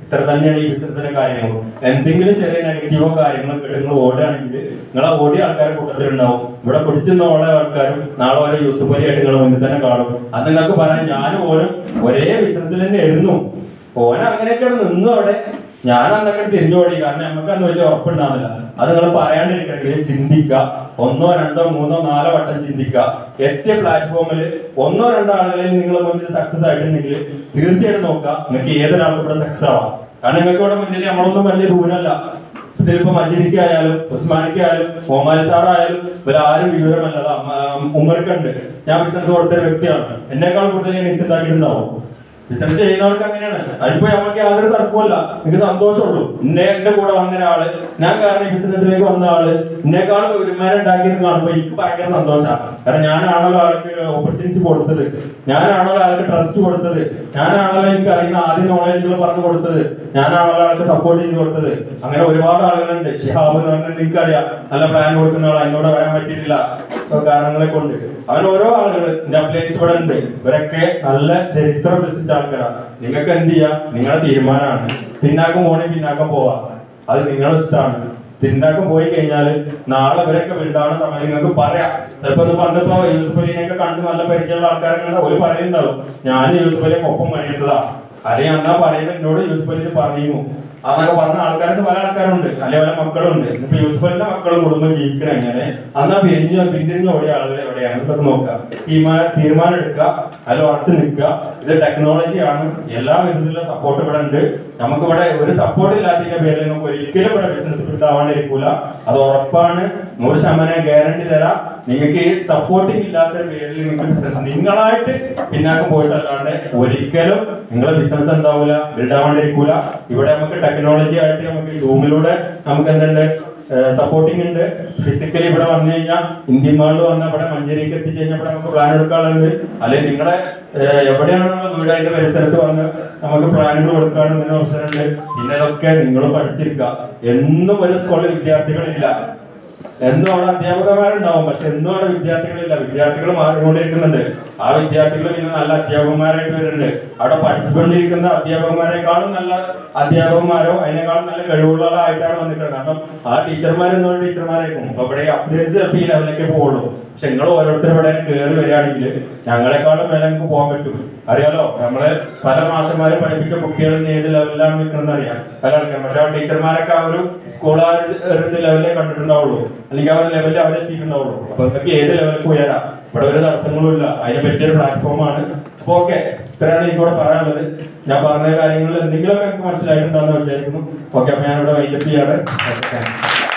ഇത്ര തന്നെയാണ് ഈ ബിസിനസിന്റെ കാര്യങ്ങളും എന്തെങ്കിലും ചെറിയ നെഗറ്റീവോ കാര്യങ്ങളോ കേട്ട് നിങ്ങൾ ഓടുകയാണെങ്കിൽ നിങ്ങളെ ഓടിയ ആൾക്കാരെ കൂട്ടത്തിലുണ്ടാവും ഇവിടെ പിടിച്ചിരുന്ന ഓരോ ആൾക്കാരും നാളെ ഓരോ യൂസഫ് അലി ആയിട്ട് നിങ്ങളെ മുന്നിൽ തന്നെ കാണും അത് നിങ്ങൾക്ക് പറയാൻ ഞാനും ഓനും ഒരേ ബിസിനസ്സിൽ തന്നെ ആയിരുന്നു ഓന അങ്ങനെയൊക്കെയാണ് നിന്നു അവിടെ ഞാൻ അന്നൊക്കെ തിരിഞ്ഞോടി കാരണം നമുക്ക് അന്ന് വലിയ ഉറപ്പുണ്ടാവില്ല അത് നിങ്ങൾ പറയാണ്ടിരിക്കണമെങ്കിൽ ചിന്തിക്കുക ഒന്നോ രണ്ടോ മൂന്നോ നാലോ വട്ടം ചിന്തിക്കുക എത്തിയ പ്ലാറ്റ്ഫോമിൽ ഒന്നോ രണ്ടോ ആളുകളിൽ നിങ്ങളെ മുന്നിൽ സക്സസ് ആയിട്ടുണ്ടെങ്കിൽ തീർച്ചയായിട്ടും നോക്കുക നിങ്ങൾക്ക് ഏതൊരാൾക്കും ഇവിടെ സക്സസ് ആവാം കാരണം നിങ്ങൾക്ക് ഇവിടെ മുന്നിൽ നമ്മളൊന്നും വലിയ ദൂരമല്ല ഇതിലിപ്പോ മജീദിക്കായാലും ഉസ്മാനിക്കായാലും മോമാലി സാറായാലും ഇവരാരും വിവരമല്ല ഉമ്മർക്കുണ്ട് ഞാൻ ബിസിനസ് കൊടുത്ത വ്യക്തിയാണ് എന്നെക്കാൾ കൂടുതൽ ഞാൻ ബിസിനസ് ഉണ്ടാക്കിയിട്ടുണ്ടാവും ബിസിനസ് ചെയ്യുന്നവർക്ക് അങ്ങനെയാണ് അതിപ്പോ നമുക്ക് യാതൊരു തർക്കമല്ല എനിക്ക് സന്തോഷമുള്ളൂ എന്നെ എന്റെ കൂടെ വന്ന ഒരാള് ഞാൻ കാരണം ഈ ബിസിനസ്സിലേക്ക് വന്ന ആള് എന്നെക്കാൾ വരുമാനം ഉണ്ടാക്കിയത് കാണുമ്പോൾ എനിക്ക് ഭയങ്കര സന്തോഷമാണ് കാരണം ഞാനാണല്ലോ ആൾക്ക് ഒരു ഓപ്പർച്യൂണിറ്റി കൊടുത്തത് ഞാനാണല്ലോ ആൾക്ക് ട്രസ്റ്റ് കൊടുത്തത് ഞാനാണല്ലോ എനിക്ക് അറിയുന്ന ആദ്യ നോളേജുകൾ പറഞ്ഞു കൊടുത്തത് ഞാനാണല്ലോ ആൾക്ക് സപ്പോർട്ട് ചെയ്ത് കൊടുത്തത് അങ്ങനെ ഒരുപാട് ആളുകളുണ്ട് ഷിഹാബ് എന്ന് പറഞ്ഞാൽ നിങ്ങൾക്കറിയാം നല്ല പ്ലാൻ കൊടുക്കുന്ന ആളാ എന്നോട് വരാൻ പറ്റിയിട്ടില്ല ഇപ്പൊ കാരണങ്ങളെ കൊണ്ട് അങ്ങനെ ഓരോ ആളുകൾ എന്റെ അപ്ലൈൻസ് ഇവിടെ ഉണ്ട് ഇവരൊക്കെ നല്ല ചരിത്രം സൃഷ്ടിച്ച ആൾക്കാരാണ് നിങ്ങൾക്ക് എന്ത് ചെയ്യാം നിങ്ങളുടെ തീരുമാനമാണ് പിന്നാക്കം പോണേ പിന്നാക്കം പോവാം അത് നിങ്ങളുടെ ഇഷ്ടമാണ് പിന്നാക്കം പോയി കഴിഞ്ഞാൽ നാളെ ഇവരൊക്കെ വിടാവുന്ന സമയം നിങ്ങൾക്ക് പറയാം ചിലപ്പോ ഒന്ന് പണ്ടിപ്പോ യൂസുഫ് അലിനെയൊക്കെ കണ്ട് നല്ല പരിചയമുള്ള ആൾക്കാരൊക്കെ ഒരു പറയുന്നുണ്ടാവും ഞാൻ യൂസുഫ് അലിയൊക്കെ ഒപ്പം കഴിയേണ്ടതാ അല്ലെങ്കിൽ അന്നാ പറയുമ്പോൾ എന്നോട് യൂസുഫ് അലി ഇത് പറഞ്ഞു അതൊക്കെ പറഞ്ഞ ആൾക്കാർക്ക് പല ആൾക്കാരുണ്ട് അല്ലെ പല മക്കളുണ്ട് ഇപ്പൊ യൂസ്ഫലിന്റെ മക്കളും കുടുംബം ജീവിക്കണം എങ്ങനെ അന്നാ പിരിഞ്ഞ് പിന്തിരിഞ്ഞ് ഓടിയ ആളുകൾ എവിടെയാണ് ഇതൊക്കെ നോക്കുക തീരുമാനം തീരുമാനം എടുക്കുക അതിൽ ഉറച്ചു നിൽക്കുക ഇത് ടെക്നോളജിയാണ് എല്ലാ വിധത്തിലുള്ള സപ്പോർട്ട് ഇവിടെ ഉണ്ട് നമുക്ക് ഇവിടെ ഒരു സപ്പോർട്ട് ഇല്ലാത്തതിന്റെ പേരിൽ നമുക്ക് ഒരിക്കലും ഇവിടെ ബിസിനസ് കിട്ടാവാണ്ടിരിക്കൂല അത് ഉറപ്പാണ് നൂറ് ശതമാനം ഗ്യാരണ്ടി തരാം നിങ്ങൾക്ക് ഈ സപ്പോർട്ടിങ് ഇല്ലാത്ത പേരിൽ നിങ്ങൾക്ക് ബിസിനസ് നിങ്ങളായിട്ട് പിന്നാക്കം പോയിട്ടല്ലാണ്ട് ഒരിക്കലും നിങ്ങളെ ബിസിനസ് എന്താവൂല ബിൽഡ് ആവാണ്ടിരിക്കൂല ഇവിടെ നമുക്ക് ടെക്നോളജി ആയിട്ട് നമുക്ക് സൂമിലൂടെ നമുക്ക് എന്തുണ്ട് സപ്പോർട്ടിംഗ് ഉണ്ട് ഫിസിക്കലി ഇവിടെ വന്നു കഴിഞ്ഞാൽ ഇന്ത്യൻ മാളിൽ വന്ന ഇവിടെ മഞ്ചേരിക്ക് എത്തിച്ചു കഴിഞ്ഞാൽ ഇവിടെ നമുക്ക് പ്ലാൻ എടുക്കാനുണ്ട് അല്ലെങ്കിൽ നിങ്ങളുടെ എവിടെയാണ് നിങ്ങളുടെ വീട് അതിന്റെ പരിസരത്ത് വന്ന് നമുക്ക് പ്ലാനുകൾ കൊടുക്കാനും ഇതിന് അവസരമുണ്ട് പിന്നെ ഇതൊക്കെ നിങ്ങൾ പഠിച്ചിരിക്കുക എന്നും ഒരു സ്കൂളിൽ വിദ്യാർത്ഥികളില്ല എന്നും അവിടെ അധ്യാപകന്മാരുണ്ടാവും പക്ഷെ എന്നും അവിടെ വിദ്യാർത്ഥികളില്ല വിദ്യാർത്ഥികൾ മാറിക്കൊണ്ടിരിക്കുന്നുണ്ട് ആ വിദ്യാർത്ഥികൾ പിന്നെ നല്ല അധ്യാപകന്മാരായിട്ട് വരുന്നുണ്ട് അവിടെ പഠിച്ചുകൊണ്ടിരിക്കുന്ന അധ്യാപകന്മാരെക്കാളും നല്ല അധ്യാപകന്മാരോ അതിനേക്കാളും നല്ല കഴിവുള്ളവരായിട്ടാണ് വന്നിട്ടുള്ളത് കാരണം ആ ടീച്ചർമാരെന്നോ ടീച്ചർമാരായിരിക്കും അപ്പൊ ഇവിടെ അപ്ഡേറ്റ്സ് ചിലപ്പോൾ ഈ ലെവലിലേക്ക് പോകുള്ളൂ പക്ഷെ നിങ്ങൾ ഓരോരുത്തരും ഇവിടെ കയറി വരികയാണെങ്കിൽ ഞങ്ങളെക്കാളും മേലെ നമുക്ക് പോകാൻ പറ്റും അറിയാലോ നമ്മള് പല മാഷന്മാരും പഠിപ്പിച്ച കുട്ടികൾ ഇന്ന് ഏത് ലെവലിലാണ് നിൽക്കുന്നത് അറിയാം പല ആൾക്കാരും പക്ഷെ ആ ടീച്ചർമാരൊക്കെ ആ ഒരു സ്കൂൾ ആ ഒരു ഇത് ലെവലിലേ കണ്ടിട്ടുണ്ടാവുള്ളൂ അല്ലെങ്കിൽ ആ ഒരു ലെവലിൽ അവിടെ എത്തിയിട്ടുണ്ടാവുള്ളൂ അപ്പൊ നിങ്ങൾക്ക് ഏത് ലെവലിലേക്ക് ഉയരാം ഇവിടെ ഒരു തടസ്സങ്ങളും ഇല്ല അതിനെ പറ്റിയൊരു പ്ലാറ്റ്ഫോമാണ് അപ്പൊ ഓക്കെ ഇത്രയാണ് എനിക്കിവിടെ പറയാനുള്ളത് ഞാൻ പറഞ്ഞ കാര്യങ്ങളിൽ എന്തെങ്കിലുമൊക്കെ എനിക്ക് മനസ്സിലായിട്ടുണ്ടാന്ന് വിചാരിക്കുന്നു ഓക്കെ അപ്പൊ ഞാനിവിടെ വൈൻഡപ്പ് ചെയ്യാണ് Okay, thanks.